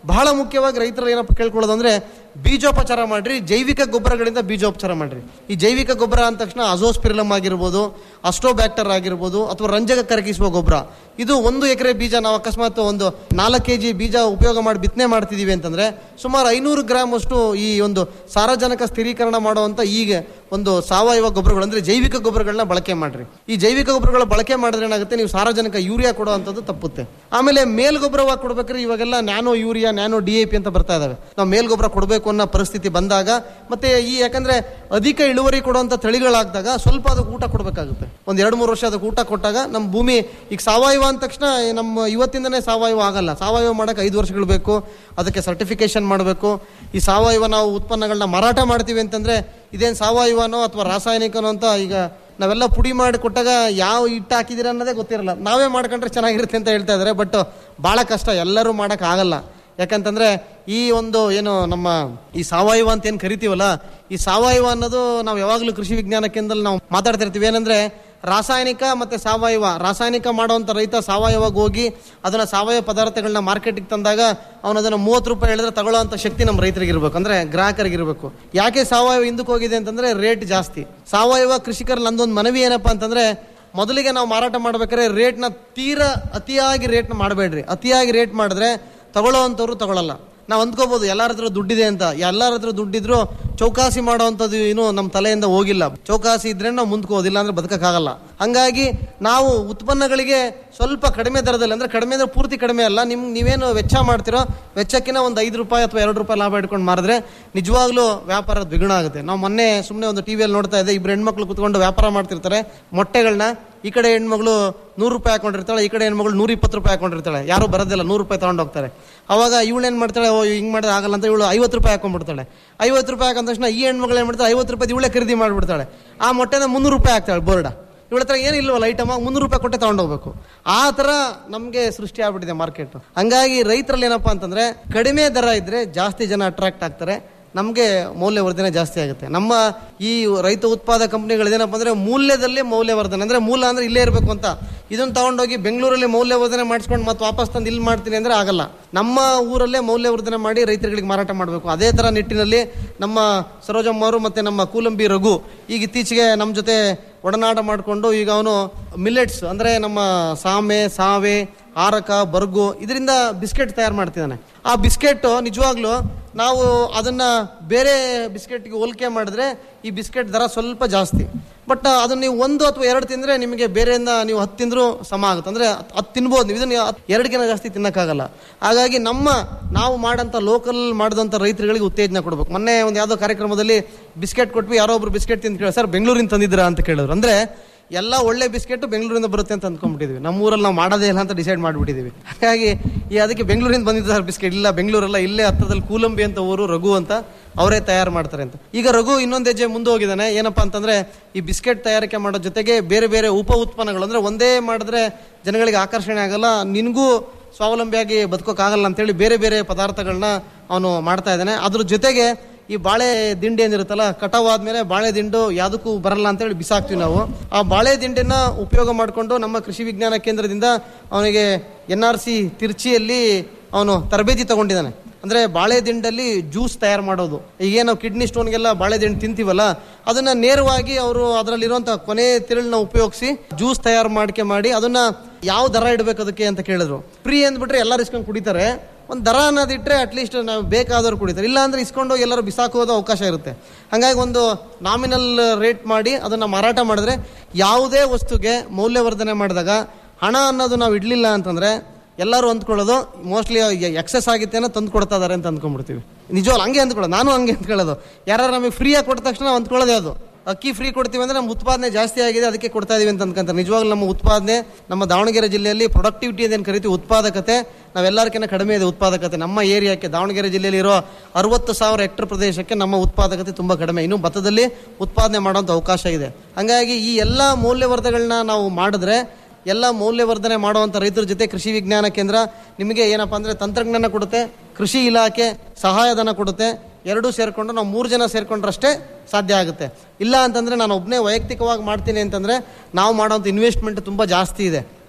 ಬಹಳ ಮುಖ್ಯವಾಗಿ ರೈತರು ಏನಪ್ಪ ಕೇಳ್ಕೊಳ್ಳೋದು ಅಂದ್ರೆ ಬೀಜೋಪಚಾರ ಮಾಡ್ರಿ ಜೈವಿಕ ಗೊಬ್ಬರಗಳಿಂದ ಬೀಜೋಪಚಾರ ಮಾಡ್ರಿ ಈ ಜೈವಿಕ ಗೊಬ್ಬರ ಅಂದ ತಕ್ಷಣ ಅಜೋಸ್ಪಿರಿಲಮ್ ಆಗಿರ್ಬೋದು ಅಸ್ಟ್ರೋಬ್ಯಾಕ್ಟರ್ ಆಗಿರ್ಬೋದು ಅಥವಾ ರಂಜಕ ಕರಗಿಸುವ ಗೊಬ್ಬರ ಇದು ಒಂದು ಎಕರೆ ಬೀಜ ನಾವು ಅಕಸ್ಮಾತ್ ಒಂದು ನಾಲ್ಕು ಕೆ ಜಿ ಬೀಜ ಉಪಯೋಗ ಮಾಡಿ ಬಿತ್ತನೆ ಮಾಡ್ತಿದೀವಿ ಅಂತಂದ್ರೆ ಸುಮಾರು ಐನೂರು ಗ್ರಾಮ್ ಅಷ್ಟು ಈ ಒಂದು ಸಾರಜನಕ ಸ್ಥಿರೀಕರಣ ಮಾಡುವಂತ ಈಗ ಒಂದು ಸಾವಯವ ಗೊಬ್ಬರಗಳು ಅಂದ್ರೆ ಜೈವಿಕ ಗೊಬ್ಬರಗಳನ್ನ ಬಳಕೆ ಮಾಡ್ರಿ ಈ ಜೈವಿಕ ಗೊಬ್ಬರಗಳ ಬಳಕೆ ಮಾಡಿದ್ರೆ ಏನಾಗುತ್ತೆ ನೀವು ಸಾರಜನಕ ಯೂರಿಯಾ ಕೊಡುವಂಥದ್ದು ತಪ್ಪುತ್ತೆ ಆಮೇಲೆ ಮೇಲ್ ಗೊಬ್ಬರವಾಗಿ ಕೊಡ್ಬೇಕಾದ್ರೆ ಇವಾಗೆಲ್ಲ nano urea nano D A P ಅಂತ ಬರ್ತಾ ಇದಾವೆ ನಾವು ಮೇಲ್ ಗೊಬ್ಬರ ಕೊಡಬೇಕು ಅನ್ನೋ ಪರಿಸ್ಥಿತಿ ಬಂದಾಗ ಮತ್ತೆ ಈ ಯಾಕಂದ್ರೆ ಅಧಿಕ ಇಳುವರಿ ಕೊಡುವಂತ ತಳಿಗಳಾಗ್ದಾಗ ಸ್ವಲ್ಪ ಅದಕ್ಕೆ ಊಟ ಕೊಡಬೇಕಾಗುತ್ತೆ ಒಂದ್ ಎರಡು ಮೂರು ವರ್ಷ ಅದಕ್ಕೆ ಊಟ ಕೊಟ್ಟಾಗ ನಮ್ಮ ಭೂಮಿ ಈಗ ಸಾವಯವ ಅಂದ ತಕ್ಷಣ ನಮ್ಮ ಇವತ್ತಿಂದನೇ ಸಾವಯವ ಆಗಲ್ಲ ಸಾವಯವ ಮಾಡಕ್ಕೆ ಐದು ವರ್ಷಗಳು ಬೇಕು ಅದಕ್ಕೆ ಸರ್ಟಿಫಿಕೇಶನ್ ಮಾಡಬೇಕು ಈ ಸಾವಯವ ನಾವು ಉತ್ಪನ್ನಗಳನ್ನ ಮಾರಾಟ ಮಾಡ್ತೀವಿ ಅಂತಂದ್ರೆ ಇದೇನು ಸಾವಯವನೋ ಅಥವಾ ರಾಸಾಯನಿಕನೋ ಅಂತ ಈಗ ನಾವೆಲ್ಲ ಪುಡಿ ಮಾಡಿ ಕೊಟ್ಟಾಗ ಯಾವ ಹಿಟ್ಟು ಹಾಕಿದಿರ ಅನ್ನೋದೇ ಗೊತ್ತಿರಲ್ಲ ನಾವೇ ಮಾಡ್ಕೊಂಡ್ರೆ ಚೆನ್ನಾಗಿರುತ್ತೆ ಅಂತ ಹೇಳ್ತಾ ಇದ್ದಾರೆ ಬಟ್ ಭಾಳ ಕಷ್ಟ ಎಲ್ಲರೂ ಮಾಡಕ್ ಆಗಲ್ಲ ಯಾಕಂತಂದ್ರೆ ಈ ಒಂದು ಏನು ನಮ್ಮ ಈ ಸಾವಯವ ಅಂತ ಏನು ಕರಿತೀವಲ್ಲ ಈ ಸಾವಯವ ಅನ್ನೋದು ನಾವು ಯಾವಾಗಲೂ ಕೃಷಿ ವಿಜ್ಞಾನ ಕೇಂದ್ರದಲ್ಲಿ ನಾವು ಮಾತಾಡ್ತಿರ್ತೀವಿ ಏನಂದ್ರೆ ರಾಸಾಯನಿಕ ಮತ್ತೆ ಸಾವಯವ ರಾಸಾಯನಿಕ ಮಾಡುವಂತ ರೈತ ಸಾವಯವಕ್ಕೆ ಹೋಗಿ ಅದನ್ನ ಸಾವಯವ ಪದಾರ್ಥಗಳನ್ನ ಮಾರ್ಕೆಟಿಗೆ ತಂದಾಗ ಅವನು ಅದನ್ನ ಮೂವತ್ತು ರೂಪಾಯಿ ಹೇಳಿದ್ರೆ ತಗೊಳ್ಳೋಂಥ ಶಕ್ತಿ ನಮ್ಮ ರೈತರಿಗೆ ಇರಬೇಕು ಅಂದ್ರೆ ಗ್ರಾಹಕರಿಗೆ ಇರಬೇಕು ಯಾಕೆ ಸಾವಯವ ಹಿಂದಕ್ಕೆ ಹೋಗಿದೆ ಅಂತಂದ್ರೆ ರೇಟ್ ಜಾಸ್ತಿ ಸಾವಯವ ಕೃಷಿಕರಲ್ಲಿ ನಂದೊಂದು ಮನವಿ ಏನಪ್ಪಾ ಅಂತಂದ್ರೆ ಮೊದಲಿಗೆ ನಾವು ಮಾರಾಟ ಮಾಡ್ಬೇಕಾದ್ರೆ ರೇಟ್ನ ತೀರಾ ಅತಿಯಾಗಿ ರೇಟ್ನ ಮಾಡಬೇಡ್ರಿ ಅತಿಯಾಗಿ ರೇಟ್ ಮಾಡಿದ್ರೆ ತಗೊಳ್ಳೋವಂಥವ್ರು ತಗೊಳ್ಳಲ್ಲ ನಾವು ಅಂದ್ಕೋಬಹುದು ಎಲ್ಲರ ಹತ್ರ ದುಡ್ಡಿದೆ ಅಂತ ಎಲ್ಲರ ಹತ್ರ ದುಡ್ಡಿದ್ರು ಚೌಕಾಸಿ ಮಾಡುವಂಥದ್ದು ಏನು ನಮ್ಮ ತಲೆಯಿಂದ ಹೋಗಿಲ್ಲ ಚೌಕಾಸಿ ಇದ್ರೆ ನಾವು ಮುಂದಕ್ಕೆ ಹೋದಿಲ್ಲ ಅಂದ್ರೆ ಬದುಕಕ್ಕಾಗಲ್ಲ ಹಂಗಾಗಿ ನಾವು ಉತ್ಪನ್ನಗಳಿಗೆ ಸ್ವಲ್ಪ ಕಡಿಮೆ ದರದಲ್ಲಿ ಅಂದ್ರೆ ಕಡಿಮೆ ಅಂದ್ರೆ ಪೂರ್ತಿ ಕಡಿಮೆ ಅಲ್ಲ ನಿಮ್ ನೀವೇನು ವೆಚ್ಚ ಮಾಡ್ತಿರೋ ವೆಚ್ಚಕ್ಕಿಂತ ಒಂದು ಐದು ರೂಪಾಯಿ ಅಥವಾ ಎರಡು ರೂಪಾಯಿ ಲಾಭ ಇಟ್ಕೊಂಡು ಮಾರಿದ್ರೆ ನಿಜವಾಗ್ಲೂ ವ್ಯಾಪಾರ ದ್ವಿಗುಣ ಆಗುತ್ತೆ ನಾವು ಮೊನ್ನೆ ಸುಮ್ಮನೆ ಒಂದು ಟಿವಿಯಲ್ಲಿ ನೋಡ್ತಾ ಇದ್ದೆ ಇಬ್ರು ಹೆಣ್ಮಕ್ಳು ಕುತ್ಕೊಂಡು ವ್ಯಾಪಾರ ಮಾಡ್ತಿರ್ತಾರೆ ಮೊಟ್ಟೆಗಳನ್ನ ಈ ಕಡೆ ಹೆಣ್ಮಗಳು ನೂರು ರೂಪಾಯಿ ಹಾಕೊಂಡಿರ್ತಾಳೆ ಈ ಕಡೆ ಹೆಣ್ಮಗಳು ನೂರ ಇಪ್ಪತ್ತು ರೂಪಾಯಿ ಹಾಕೊಂಡಿರ್ತಾಳೆ ಯಾರು ಬರೋದಿಲ್ಲ ನೂರು ರೂಪಾಯಿ ತಗೊಂಡು ಹೋಗ್ತಾರೆ ಅವಾಗ ಇವಳು ಏನು ಮಾಡ್ತಾಳೆ ಓ ಹಿಂಗ್ ಮಾಡಿದ್ರೆ ಆಗಲ್ಲ ಅಂತ ಇವಳು ಐವತ್ತು ರೂಪಾಯಿ ಹಾಕೊಂಡ್ಬಿಡ್ತಾಳೆ ಐವತ್ತು ರೂಪಾಯಿ ಹಾಕೊಂಡ ತಕ್ಷಣ ಈ ಹೆಣ್ಮಗಳು ಏನು ಮಾಡ್ತಾಳೆ ಐವತ್ತು ರೂಪಾಯಿ ಇವಳೇ ಖರೀದಿ ಮಾಡಿಬಿಡ್ತಾಳೆ ಆ ಮೊಟ್ಟೆನ ಮುನ್ನೂರು ರೂಪಾಯಿ ಹಾಕ್ತಾಳೆ ಬೋರ್ಡ ಇವಳ ಹತ್ರ ಏನಿಲ್ವಲ್ಲ ಐಟಮ್ ಮುನ್ನೂರು ರೂಪಾಯಿ ಕೊಟ್ಟೆ ತಗೊಂಡೋಗ್ಬೇಕು ಆ ತರ ನಮಗೆ ಸೃಷ್ಟಿ ಆಗ್ಬಿಟ್ಟಿದೆ ಮಾರ್ಕೆಟ್ ಹಂಗಾಗಿ ರೈತರಲ್ಲಿ ಏನಪ್ಪಾ ಅಂತಂದ್ರೆ ಕಡಿಮೆ ದರ ಇದ್ರೆ ಜಾಸ್ತಿ ಜನ ಅಟ್ರಾಕ್ಟ್ ಆಗ್ತಾರೆ ನಮಗೆ ಮೌಲ್ಯವರ್ಧನೆ ಜಾಸ್ತಿ ಆಗುತ್ತೆ ನಮ್ಮ ಈ ರೈತ ಉತ್ಪಾದಕ ಕಂಪ್ನಿಗಳೇನಪ್ಪ ಅಂದ್ರೆ ಮೂಲ್ಯದಲ್ಲಿ ಮೌಲ್ಯವರ್ಧನೆ ಅಂದ್ರೆ ಮೂಲ ಅಂದ್ರೆ ಇಲ್ಲೇ ಇರಬೇಕು ಅಂತ ಇದನ್ನ ತಗೊಂಡೋಗಿ ಬೆಂಗಳೂರಲ್ಲಿ ಮೌಲ್ಯವರ್ಧನೆ ಮಾಡಿಸ್ಕೊಂಡು ಮತ್ತೆ ವಾಪಸ್ ತಂದು ಇಲ್ಲಿ ಮಾಡ್ತೀನಿ ಅಂದ್ರೆ ಆಗಲ್ಲ ನಮ್ಮ ಊರಲ್ಲೇ ಮೌಲ್ಯವರ್ಧನೆ ಮಾಡಿ ರೈತರುಗಳಿಗೆ ಮಾರಾಟ ಮಾಡಬೇಕು ಅದೇ ತರ ನಿಟ್ಟಿನಲ್ಲಿ ನಮ್ಮ ಸರೋಜಮ್ಮ ಅವರು ಮತ್ತೆ ನಮ್ಮ ಕೂಲಂಬಿ ರಘು ಈಗ ಇತ್ತೀಚೆಗೆ ನಮ್ಮ ಜೊತೆ ಒಡನಾಟ ಮಾಡಿಕೊಂಡು ಈಗ ಅವನು ಮಿಲೆಟ್ಸ್ ಅಂದ್ರೆ ನಮ್ಮ ಸಾಮೆ ಸಾವೆ ಆರಕ ಬರ್ಗು ಇದರಿಂದ ಬಿಸ್ಕೆಟ್ ತಯಾರು ಮಾಡ್ತಿದ್ದಾನೆ ಆ ಬಿಸ್ಕೆಟ್ ನಿಜವಾಗ್ಲೂ ನಾವು ಅದನ್ನ ಬೇರೆ ಬಿಸ್ಕೆಟ್ಗೆ ಹೋಲಿಕೆ ಮಾಡಿದ್ರೆ ಈ ಬಿಸ್ಕೆಟ್ ದರ ಸ್ವಲ್ಪ ಜಾಸ್ತಿ ಬಟ್ ಅದನ್ನ ನೀವು ಒಂದು ಅಥವಾ ಎರಡು ತಿಂದ್ರೆ ನಿಮಗೆ ಬೇರೆಯಿಂದ ನೀವು ಹತ್ತು ತಿಂದ್ರು ಸಮ ಆಗುತ್ತೆ ಅಂದ್ರೆ ಹತ್ತು ತಿನ್ಬೋದು ನೀವು ಇದನ್ನ ಎರಡಕ್ಕಿಂತ ಜಾಸ್ತಿ ತಿನ್ನಕ್ಕಾಗಲ್ಲ ಹಾಗಾಗಿ ನಮ್ಮ ನಾವು ಮಾಡಂತ ಲೋಕಲ್ ಮಾಡಿದಂಥ ರೈತರುಗಳಿಗೆ ಉತ್ತೇಜನ ಕೊಡ್ಬೇಕು ಮೊನ್ನೆ ಒಂದು ಯಾವುದೋ ಕಾರ್ಯಕ್ರಮದಲ್ಲಿ ಬಿಸ್ಕೆಟ್ ಕೊಟ್ವಿ ಯಾರೋ ಒಬ್ರು ಬಿಸ್ಕೆಟ್ ತಿಂದು ಕೇಳಿ ಸರ್ ಬೆಂಗಳೂರಿಂದ ತಂದಿದ್ದೀರಾ ಅಂತ ಕೇಳಿದ್ರು ಅಂದ್ರೆ ಎಲ್ಲ ಒಳ್ಳೆ ಬಿಸ್ಕೆಟ್ ಬೆಂಗಳೂರಿಂದ ಬರುತ್ತೆ ಅಂತ ಅಂದ್ಕೊಂಡ್ಬಿಟ್ಟಿದ್ವಿ ನಮ್ಮ ಊರಲ್ಲಿ ನಾವು ಮಾಡೋದೇ ಇಲ್ಲ ಅಂತ ಡಿಸೈಡ್ ಮಾಡಿಬಿಟ್ಟಿದ್ದೀವಿ ಹಾಗಾಗಿ ಈ ಅದಕ್ಕೆ ಬೆಂಗಳೂರಿಂದ ಬಂದಿದ್ದು ಸರ್ ಬಿಸ್ಕೆಟ್ ಇಲ್ಲ ಬೆಂಗಳೂರಲ್ಲ ಇಲ್ಲೇ ಹತ್ರದಲ್ಲಿ ಕೂಲಂಬಿ ಅಂತ ಊರು ರಘು ಅಂತ ಅವರೇ ತಯಾರು ಮಾಡ್ತಾರೆ ಅಂತ ಈಗ ರಘು ಇನ್ನೊಂದು ಹೆಜ್ಜೆ ಮುಂದೆ ಹೋಗಿದ್ದಾನೆ ಏನಪ್ಪಾ ಅಂತಂದ್ರೆ ಈ ಬಿಸ್ಕೆಟ್ ತಯಾರಿಕೆ ಮಾಡೋ ಜೊತೆಗೆ ಬೇರೆ ಬೇರೆ ಉಪ ಉತ್ಪನ್ನಗಳು ಅಂದ್ರೆ ಒಂದೇ ಮಾಡಿದ್ರೆ ಜನಗಳಿಗೆ ಆಕರ್ಷಣೆ ಆಗಲ್ಲ ನಿನಗೂ ಸ್ವಾವಲಂಬಿಯಾಗಿ ಬದುಕೋಕ್ಕಾಗಲ್ಲ ಅಂತೇಳಿ ಬೇರೆ ಬೇರೆ ಪದಾರ್ಥಗಳನ್ನ ಅವನು ಮಾಡ್ತಾ ಇದ್ದಾನೆ ಅದ್ರ ಜೊತೆಗೆ ಈ ಬಾಳೆ ದಿಂಡು ಏನಿರುತ್ತಲ್ಲ ಕಟಾವ್ ಆದ್ಮೇಲೆ ಬಾಳೆ ದಿಂಡು ಯಾವುದಕ್ಕೂ ಬರಲ್ಲ ಅಂತೇಳಿ ಬಿಸಾಕ್ತಿವಿ ನಾವು ಆ ಬಾಳೆ ದಿಂಡನ್ನ ಉಪಯೋಗ ಮಾಡಿಕೊಂಡು ನಮ್ಮ ಕೃಷಿ ವಿಜ್ಞಾನ ಕೇಂದ್ರದಿಂದ ಅವನಿಗೆ ಎನ್ ಆರ್ ಸಿ ತಿರ್ಚಿಯಲ್ಲಿ ಅವನು ತರಬೇತಿ ತಗೊಂಡಿದ್ದಾನೆ ಅಂದ್ರೆ ಬಾಳೆ ದಿಂಡಲ್ಲಿ ಜ್ಯೂಸ್ ತಯಾರು ಮಾಡೋದು ಈಗ ನಾವು ಕಿಡ್ನಿ ಸ್ಟೋನ್ಗೆಲ್ಲ ಬಾಳೆ ದಿಂಡು ತಿಂತೀವಲ್ಲ ಅದನ್ನ ನೇರವಾಗಿ ಅವರು ಅದರಲ್ಲಿರುವಂತ ಕೊನೆ ತಿರುಳನ್ನ ಉಪಯೋಗಿಸಿ ಜ್ಯೂಸ್ ತಯಾರು ಮಾಡ್ಕೆ ಮಾಡಿ ಅದನ್ನ ಯಾವ ದರ ಇಡಬೇಕು ಅದಕ್ಕೆ ಅಂತ ಕೇಳಿದ್ರು ಫ್ರೀ ಅಂದ್ಬಿಟ್ರೆ ಎಲ್ಲರೂ ಇಸ್ಕೊಂಡು ಕುಡಿತಾರೆ ಒಂದು ದರ ಅನ್ನೋದಿಟ್ರೆ ಅಟ್ಲೀಸ್ಟ್ ನಾವು ಬೇಕಾದವ್ರು ಕುಡಿತಾರೆ ಇಲ್ಲ ಅಂದ್ರೆ ಇಸ್ಕೊಂಡು ಎಲ್ಲರೂ ಬಿಸಾಕೋದು ಅವಕಾಶ ಇರುತ್ತೆ ಹಾಗಾಗಿ ಒಂದು ನಾಮಿನಲ್ ರೇಟ್ ಮಾಡಿ ಅದನ್ನ ಮಾರಾಟ ಮಾಡಿದ್ರೆ ಯಾವುದೇ ವಸ್ತುಗೆ ಮೌಲ್ಯವರ್ಧನೆ ಮಾಡಿದಾಗ ಹಣ ಅನ್ನೋದು ನಾವು ಇಡ್ಲಿಲ್ಲ ಅಂತಂದ್ರೆ ಎಲ್ಲರೂ ಅಂದ್ಕೊಳ್ಳೋದು ಮೋಸ್ಟ್ಲಿ ಎಕ್ಸೆಸ್ ಆಗಿತ್ತೇನೋ ತಂದು ಕೊಡ್ತಾ ಇದಾರೆ ಅಂತ ಅಂದ್ಕೊಂಡ್ಬಿಡ್ತೀವಿ ನಿಜವಾಗ್ಲು ಹಂಗೆ ಅಂದ್ಕೊಳ್ಳೋದು ನಾನು ಹಂಗೆ ಅಂದ್ಕೊಳ್ಳೋದು ಯಾರು ನಮಗೆ ಫ್ರೀಯಾಗಿ ಕೊಟ್ಟ ತಕ್ಷಣ ನಾವು ಅಂದ್ಕೊಳ್ಳೋದೇ ಅದು ಅಕ್ಕಿ ಫ್ರೀ ಕೊಡ್ತೀವಿ ಅಂದ್ರೆ ನಮ್ಮ ಉತ್ಪಾದನೆ ಜಾಸ್ತಿ ಆಗಿದೆ ಅದಕ್ಕೆ ಕೊಡ್ತಾ ಇದೀವಿ ಅಂತ ಅನ್ಕೊಂತಾರೆ ನಿಜವಾಗ್ಲೂ ನಮ್ಮ ಉತ್ಪಾದನೆ ನಮ್ಮ ದಾವಣಗೆರೆ ಜಿಲ್ಲೆಯಲ್ಲಿ ಪ್ರೊಡಕ್ಟಿವಿಟಿ ಅಂತ ಏನು ಕರಿತೀವಿ ಉತ್ಪಾದಕತೆ ನಾವೆಲ್ಲರಿಗಿಂತ ಕಡಿಮೆ ಇದೆ ಉತ್ಪಾದಕತೆ ನಮ್ಮ ಏರಿಯಾಕ್ಕೆ ದಾವಣಗೆರೆ ಜಿಲ್ಲೆಯಲ್ಲಿ ಇರೋ ಅರವತ್ತು ಸಾವಿರ ಹೆಕ್ಟರ್ ಪ್ರದೇಶಕ್ಕೆ ನಮ್ಮ ಉತ್ಪಾದಕತೆ ತುಂಬಾ ಕಡಿಮೆ ಇನ್ನು ಭತ್ತದಲ್ಲಿ ಉತ್ಪಾದನೆ ಮಾಡುವಂತ ಅವಕಾಶ ಇದೆ ಹಂಗಾಗಿ ಈ ಎಲ್ಲ ಮೌಲ್ಯವರ್ಧಗಳನ್ನ ನಾವು ಮಾಡಿದ್ರೆ ಎಲ್ಲ ಮೌಲ್ಯವರ್ಧನೆ ಮಾಡುವಂತ ರೈತರ ಜೊತೆ ಕೃಷಿ ವಿಜ್ಞಾನ ಕೇಂದ್ರ ನಿಮಗೆ ಏನಪ್ಪಾ ಅಂದ್ರೆ ತಂತ್ರಜ್ಞಾನ ಕೊಡುತ್ತೆ ಕೃಷಿ ಇಲಾಖೆ ಸಹಾಯಧನ ಕೊಡುತ್ತೆ ಎರಡೂ ಸೇರ್ಕೊಂಡು ನಾವು ಮೂರು ಜನ ಸೇರ್ಕೊಂಡ್ರಷ್ಟೇ ಸಾಧ್ಯ ಆಗುತ್ತೆ ಇಲ್ಲ ಅಂತಂದ್ರೆ ನಾನು ಒಬ್ಬನೇ ವೈಯಕ್ತಿಕವಾಗಿ ಮಾಡ್ತೀನಿ ಅಂತಂದ್ರೆ ನಾವು ಮಾಡೋಂಥ ಇನ್ವೆಸ್ಟ್ಮೆಂಟ್ ತುಂಬಾ ಜಾಸ್ತಿ ಇದೆ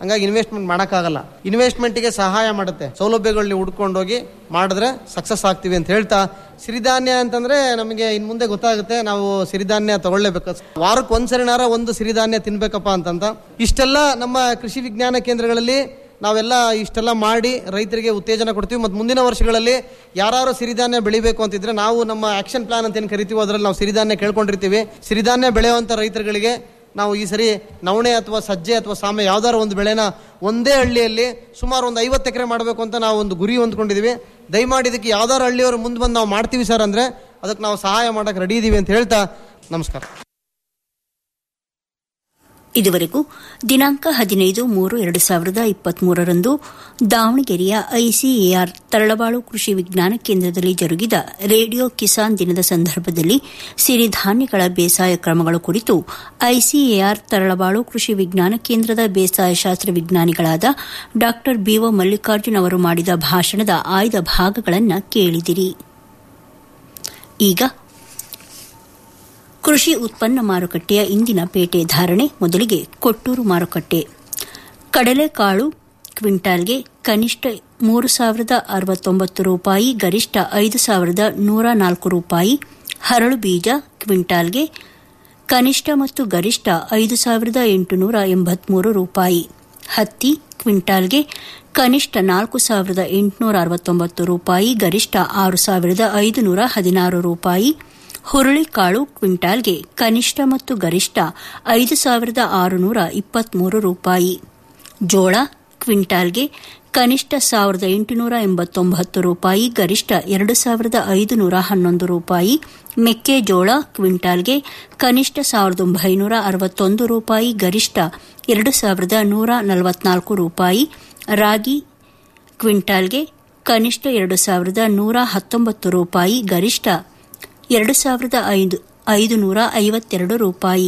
ಹಂಗಾಗಿ ಇನ್ವೆಸ್ಟ್ಮೆಂಟ್ ಮಾಡೋಕ್ಕಾಗಲ್ಲ ಇನ್ವೆಸ್ಟ್ಮೆಂಟ್ಗೆ ಸಹಾಯ ಮಾಡುತ್ತೆ ಸೌಲಭ್ಯಗಳನ್ನ ಹುಡ್ಕೊಂಡೋಗಿ ಮಾಡಿದ್ರೆ ಸಕ್ಸಸ್ ಆಗ್ತೀವಿ ಅಂತ ಹೇಳ್ತಾ ಸಿರಿಧಾನ್ಯ ಅಂತಂದ್ರೆ ನಮಗೆ ಇನ್ ಮುಂದೆ ಗೊತ್ತಾಗುತ್ತೆ ನಾವು ಸಿರಿಧಾನ್ಯ ತಗೊಳ್ಳೇಬೇಕು ವಾರಕ್ಕೆ ಒಂದ್ಸರಿನಾರ ಒಂದು ಸಿರಿಧಾನ್ಯ ತಿನ್ಬೇಕಪ್ಪ ಅಂತಂತ ಇಷ್ಟೆಲ್ಲ ನಮ್ಮ ಕೃಷಿ ವಿಜ್ಞಾನ ಕೇಂದ್ರಗಳಲ್ಲಿ ನಾವೆಲ್ಲ ಇಷ್ಟೆಲ್ಲ ಮಾಡಿ ರೈತರಿಗೆ ಉತ್ತೇಜನ ಕೊಡ್ತೀವಿ ಮತ್ತು ಮುಂದಿನ ವರ್ಷಗಳಲ್ಲಿ ಯಾರು ಸಿರಿಧಾನ್ಯ ಬೆಳಿಬೇಕು ಅಂತಿದ್ರೆ ನಾವು ನಮ್ಮ ಆಕ್ಷನ್ ಪ್ಲಾನ್ ಅಂತ ಏನು ಕರಿತೀವಿ ಅದರಲ್ಲಿ ನಾವು ಸಿರಿಧಾನ್ಯ ಕೇಳ್ಕೊಂಡಿರ್ತೀವಿ ಸಿರಿಧಾನ್ಯ ಬೆಳೆಯುವಂಥ ರೈತರುಗಳಿಗೆ ನಾವು ಈ ಸರಿ ನವಣೆ ಅಥವಾ ಸಜ್ಜೆ ಅಥವಾ ಸಾಮೆ ಯಾವ್ದಾದ್ರು ಒಂದು ಬೆಳೆನ ಒಂದೇ ಹಳ್ಳಿಯಲ್ಲಿ ಸುಮಾರು ಒಂದು ಐವತ್ತು ಎಕರೆ ಮಾಡಬೇಕು ಅಂತ ನಾವು ಒಂದು ಗುರಿ ಹೊಂದ್ಕೊಂಡಿದ್ದೀವಿ ದಯಮಾಡಿ ಇದಕ್ಕೆ ಯಾವ್ದಾರು ಹಳ್ಳಿಯವರು ಮುಂದೆ ಬಂದು ನಾವು ಮಾಡ್ತೀವಿ ಸರ್ ಅಂದರೆ ಅದಕ್ಕೆ ನಾವು ಸಹಾಯ ಮಾಡೋಕೆ ರೆಡಿ ಇದ್ದೀವಿ ಅಂತ ಹೇಳ್ತಾ ನಮಸ್ಕಾರ ಇದುವರೆಗೂ ದಿನಾಂಕ ಹದಿನೈದು ಮೂರು ಎರಡು ಸಾವಿರದ ಇಪ್ಪತ್ಮೂರರಂದು ದಾವಣಗೆರೆಯ ಐಸಿಎಆರ್ ತರಳಬಾಳು ಕೃಷಿ ವಿಜ್ಞಾನ ಕೇಂದ್ರದಲ್ಲಿ ಜರುಗಿದ ರೇಡಿಯೋ ಕಿಸಾನ್ ದಿನದ ಸಂದರ್ಭದಲ್ಲಿ ಸಿರಿಧಾನ್ಯಗಳ ಬೇಸಾಯ ಕ್ರಮಗಳ ಕುರಿತು ಐಸಿಎಆರ್ ತರಳಬಾಳು ಕೃಷಿ ವಿಜ್ಞಾನ ಕೇಂದ್ರದ ಬೇಸಾಯ ಶಾಸ್ತ್ರ ವಿಜ್ಞಾನಿಗಳಾದ ಡಾ ಬಿಒ ಮಲ್ಲಿಕಾರ್ಜುನ್ ಅವರು ಮಾಡಿದ ಭಾಷಣದ ಆಯ್ದ ಭಾಗಗಳನ್ನು ಕೇಳಿದಿರಿ ಈಗ ಕೃಷಿ ಉತ್ಪನ್ನ ಮಾರುಕಟ್ಟೆಯ ಇಂದಿನ ಪೇಟೆ ಧಾರಣೆ ಮೊದಲಿಗೆ ಕೊಟ್ಟೂರು ಮಾರುಕಟ್ಟೆ ಕಡಲೆಕಾಳು ಕ್ವಿಂಟಾಲ್ಗೆ ಕನಿಷ್ಠ ಮೂರು ಸಾವಿರದ ಅರವತ್ತೊಂಬತ್ತು ರೂಪಾಯಿ ಗರಿಷ್ಠ ಐದು ಸಾವಿರದ ನೂರ ನಾಲ್ಕು ರೂಪಾಯಿ ಹರಳು ಬೀಜ ಕ್ವಿಂಟಾಲ್ಗೆ ಕನಿಷ್ಠ ಮತ್ತು ಗರಿಷ್ಠ ಐದು ಸಾವಿರದ ಎಂಟುನೂರ ಎಂಬತ್ಮೂರು ರೂಪಾಯಿ ಹತ್ತಿ ಕ್ವಿಂಟಾಲ್ಗೆ ಕನಿಷ್ಠ ನಾಲ್ಕು ಸಾವಿರದ ಎಂಟುನೂರ ಅರವತ್ತೊಂಬತ್ತು ರೂಪಾಯಿ ಗರಿಷ್ಠ ಆರು ಸಾವಿರದ ಐದುನೂರ ಹದಿನಾರು ರೂಪಾಯಿ ಹುರುಳಿಕಾಳು ಕ್ವಿಂಟಾಲ್ಗೆ ಕನಿಷ್ಠ ಮತ್ತು ಗರಿಷ್ಠ ಐದು ಸಾವಿರದ ಆರುನೂರ ಇಪ್ಪತ್ಮೂರು ರೂಪಾಯಿ ಜೋಳ ಕ್ವಿಂಟಾಲ್ಗೆ ಕನಿಷ್ಠ ಸಾವಿರದ ಎಂಟುನೂರ ಎಂಬತ್ತೊಂಬತ್ತು ರೂಪಾಯಿ ಗರಿಷ್ಠ ಎರಡು ಸಾವಿರದ ಐದುನೂರ ಹನ್ನೊಂದು ರೂಪಾಯಿ ಮೆಕ್ಕೆಜೋಳ ಕ್ವಿಂಟಾಲ್ಗೆ ಕನಿಷ್ಠ ಸಾವಿರದ ಒಂಬೈನೂರ ಅರವತ್ತೊಂದು ರೂಪಾಯಿ ಗರಿಷ್ಠ ಎರಡು ಸಾವಿರದ ನೂರ ನಲವತ್ನಾಲ್ಕು ರೂಪಾಯಿ ರಾಗಿ ಕ್ವಿಂಟಾಲ್ಗೆ ಕನಿಷ್ಠ ಎರಡು ಸಾವಿರದ ನೂರ ಹತ್ತೊಂಬತ್ತು ರೂಪಾಯಿ ಗರಿಷ್ಠ ಎರಡು ಸಾವಿರದ ಐದು ಐದು ನೂರ ಐವತ್ತೆರಡು ರೂಪಾಯಿ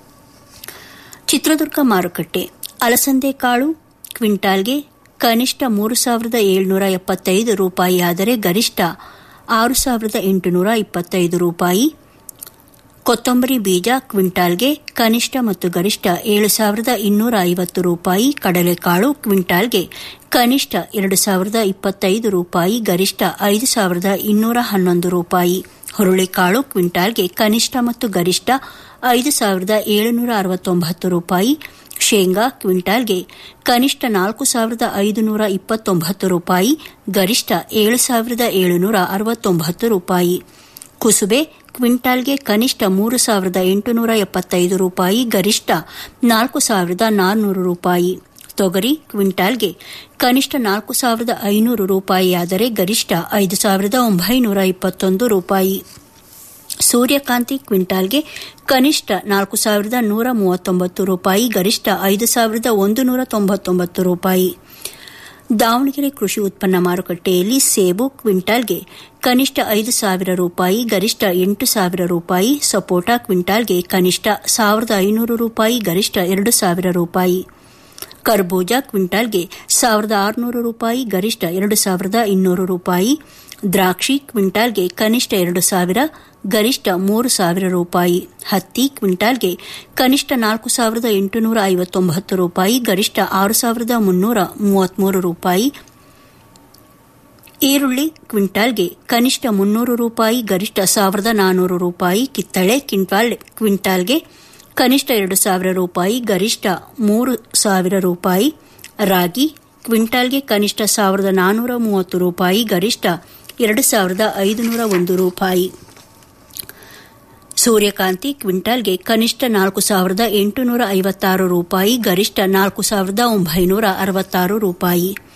ಚಿತ್ರದುರ್ಗ ಮಾರುಕಟ್ಟೆ ಅಲಸಂದೆ ಕಾಳು ಕ್ವಿಂಟಾಲ್ಗೆ ಕನಿಷ್ಠ ಮೂರು ಸಾವಿರದ ಏಳ್ನೂರ ಎಪ್ಪತ್ತೈದು ರೂಪಾಯಿ ಆದರೆ ಗರಿಷ್ಠ ಆರು ಸಾವಿರದ ಎಂಟುನೂರ ಇಪ್ಪತ್ತೈದು ರೂಪಾಯಿ ಕೊತ್ತಂಬರಿ ಬೀಜ ಕ್ವಿಂಟಾಲ್ಗೆ ಕನಿಷ್ಠ ಮತ್ತು ಗರಿಷ್ಠ ಏಳು ಸಾವಿರದ ಇನ್ನೂರ ಐವತ್ತು ರೂಪಾಯಿ ಕಡಲೆಕಾಳು ಕ್ವಿಂಟಾಲ್ಗೆ ಕನಿಷ್ಠ ಎರಡು ಸಾವಿರದ ಇಪ್ಪತ್ತೈದು ರೂಪಾಯಿ ಗರಿಷ್ಠ ಐದು ಸಾವಿರದ ಇನ್ನೂರ ಹನ್ನೊಂದು ರೂಪಾಯಿ ಹುರುಳಿಕಾಳು ಕ್ವಿಂಟಾಲ್ಗೆ ಕನಿಷ್ಠ ಮತ್ತು ಗರಿಷ್ಠ ಐದು ಸಾವಿರದ ಏಳುನೂರ ಅರವತ್ತೊಂಬತ್ತು ರೂಪಾಯಿ ಶೇಂಗಾ ಕ್ವಿಂಟಾಲ್ಗೆ ಕನಿಷ್ಠ ನಾಲ್ಕು ಸಾವಿರದ ಐದುನೂರ ಇಪ್ಪತ್ತೊಂಬತ್ತು ರೂಪಾಯಿ ಗರಿಷ್ಠ ಏಳು ಸಾವಿರದ ಏಳುನೂರ ಅರವತ್ತೊಂಬತ್ತು ರೂಪಾಯಿ ಕುಸುಬೆ ಕ್ವಿಂಟಾಲ್ಗೆ ಕನಿಷ್ಠ ಮೂರು ಸಾವಿರದ ಎಂಟುನೂರ ಎಪ್ಪತ್ತೈದು ರೂಪಾಯಿ ಗರಿಷ್ಠ ನಾಲ್ಕು ಸಾವಿರದ ನಾನ್ನೂರು ರೂಪಾಯಿ ತೊಗರಿ ಕ್ವಿಂಟಾಲ್ಗೆ ಕನಿಷ್ಠ ನಾಲ್ಕು ಸಾವಿರದ ಐನೂರು ರೂಪಾಯಿಯಾದರೆ ಗರಿಷ್ಠ ಐದು ಸಾವಿರದ ಒಂಬೈನೂರ ಇಪ್ಪತ್ತೊಂದು ರೂಪಾಯಿ ಸೂರ್ಯಕಾಂತಿ ಕ್ವಿಂಟಾಲ್ಗೆ ಕನಿಷ್ಠ ನಾಲ್ಕು ಸಾವಿರದ ನೂರ ಮೂವತ್ತೊಂಬತ್ತು ರೂಪಾಯಿ ಗರಿಷ್ಠ ಐದು ಸಾವಿರದ ಒಂದು ನೂರ ತೊಂಬತ್ತೊಂಬತ್ತು ರೂಪಾಯಿ ದಾವಣಗೆರೆ ಕೃಷಿ ಉತ್ಪನ್ನ ಮಾರುಕಟ್ಟೆಯಲ್ಲಿ ಸೇಬು ಕ್ವಿಂಟಾಲ್ಗೆ ಕನಿಷ್ಠ ಐದು ಸಾವಿರ ರೂಪಾಯಿ ಗರಿಷ್ಠ ಎಂಟು ಸಾವಿರ ರೂಪಾಯಿ ಸಪೋಟ ಕ್ವಿಂಟಾಲ್ಗೆ ಕನಿಷ್ಠ ಸಾವಿರದ ಐನೂರು ರೂಪಾಯಿ ಗರಿಷ್ಠ ಎರಡು ಸಾವಿರ ರೂಪಾಯಿ ಕರ್ಬೂಜ ಕ್ವಿಂಟಾಲ್ಗೆ ಸಾವಿರದ ಆರುನೂರು ರೂಪಾಯಿ ಗರಿಷ್ಠ ಎರಡು ಸಾವಿರದ ಇನ್ನೂರು ರೂಪಾಯಿ ದ್ರಾಕ್ಷಿ ಕ್ವಿಂಟಾಲ್ಗೆ ಕನಿಷ್ಠ ಎರಡು ಸಾವಿರ ಗರಿಷ್ಠ ಮೂರು ಸಾವಿರ ರೂಪಾಯಿ ಹತ್ತಿ ಕ್ವಿಂಟಾಲ್ಗೆ ಕನಿಷ್ಠ ನಾಲ್ಕು ಸಾವಿರದ ಎಂಟುನೂರ ಐವತ್ತೊಂಬತ್ತು ರೂಪಾಯಿ ಗರಿಷ್ಠ ಆರು ಸಾವಿರದ ಮುನ್ನೂರ ಮೂವತ್ಮೂರು ರೂಪಾಯಿ ಈರುಳ್ಳಿ ಕ್ವಿಂಟಾಲ್ಗೆ ಕನಿಷ್ಠ ಮುನ್ನೂರು ರೂಪಾಯಿ ಗರಿಷ್ಠ ಸಾವಿರದ ನಾನ್ನೂರು ರೂಪಾಯಿ ಕಿತ್ತಳೆ ಕ್ವಿಂಟಾಲ್ ಕ್ವಿಂಟಾಲ್ಗೆ ಕನಿಷ್ಠ ಎರಡು ಸಾವಿರ ರೂಪಾಯಿ ಗರಿಷ್ಠ ಮೂರು ಸಾವಿರ ರೂಪಾಯಿ ರಾಗಿ ಕ್ವಿಂಟಾಲ್ಗೆ ಕನಿಷ್ಠ ಸಾವಿರದ ನಾನ್ನೂರ ಮೂವತ್ತು ರೂಪಾಯಿ ಗರಿಷ್ಠ ಎರಡು ಸಾವಿರದ ಐದುನೂರ ಒಂದು ರೂಪಾಯಿ ಸೂರ್ಯಕಾಂತಿ ಕ್ವಿಂಟಾಲ್ಗೆ ಕನಿಷ್ಠ ನಾಲ್ಕು ಸಾವಿರದ ಎಂಟುನೂರ ಐವತ್ತಾರು ರೂಪಾಯಿ ಗರಿಷ್ಠ ನಾಲ್ಕು ಸಾವಿರದ ಒಂಬೈನೂರ ಅರವತ್ತಾರು ರೂಪಾಯಿ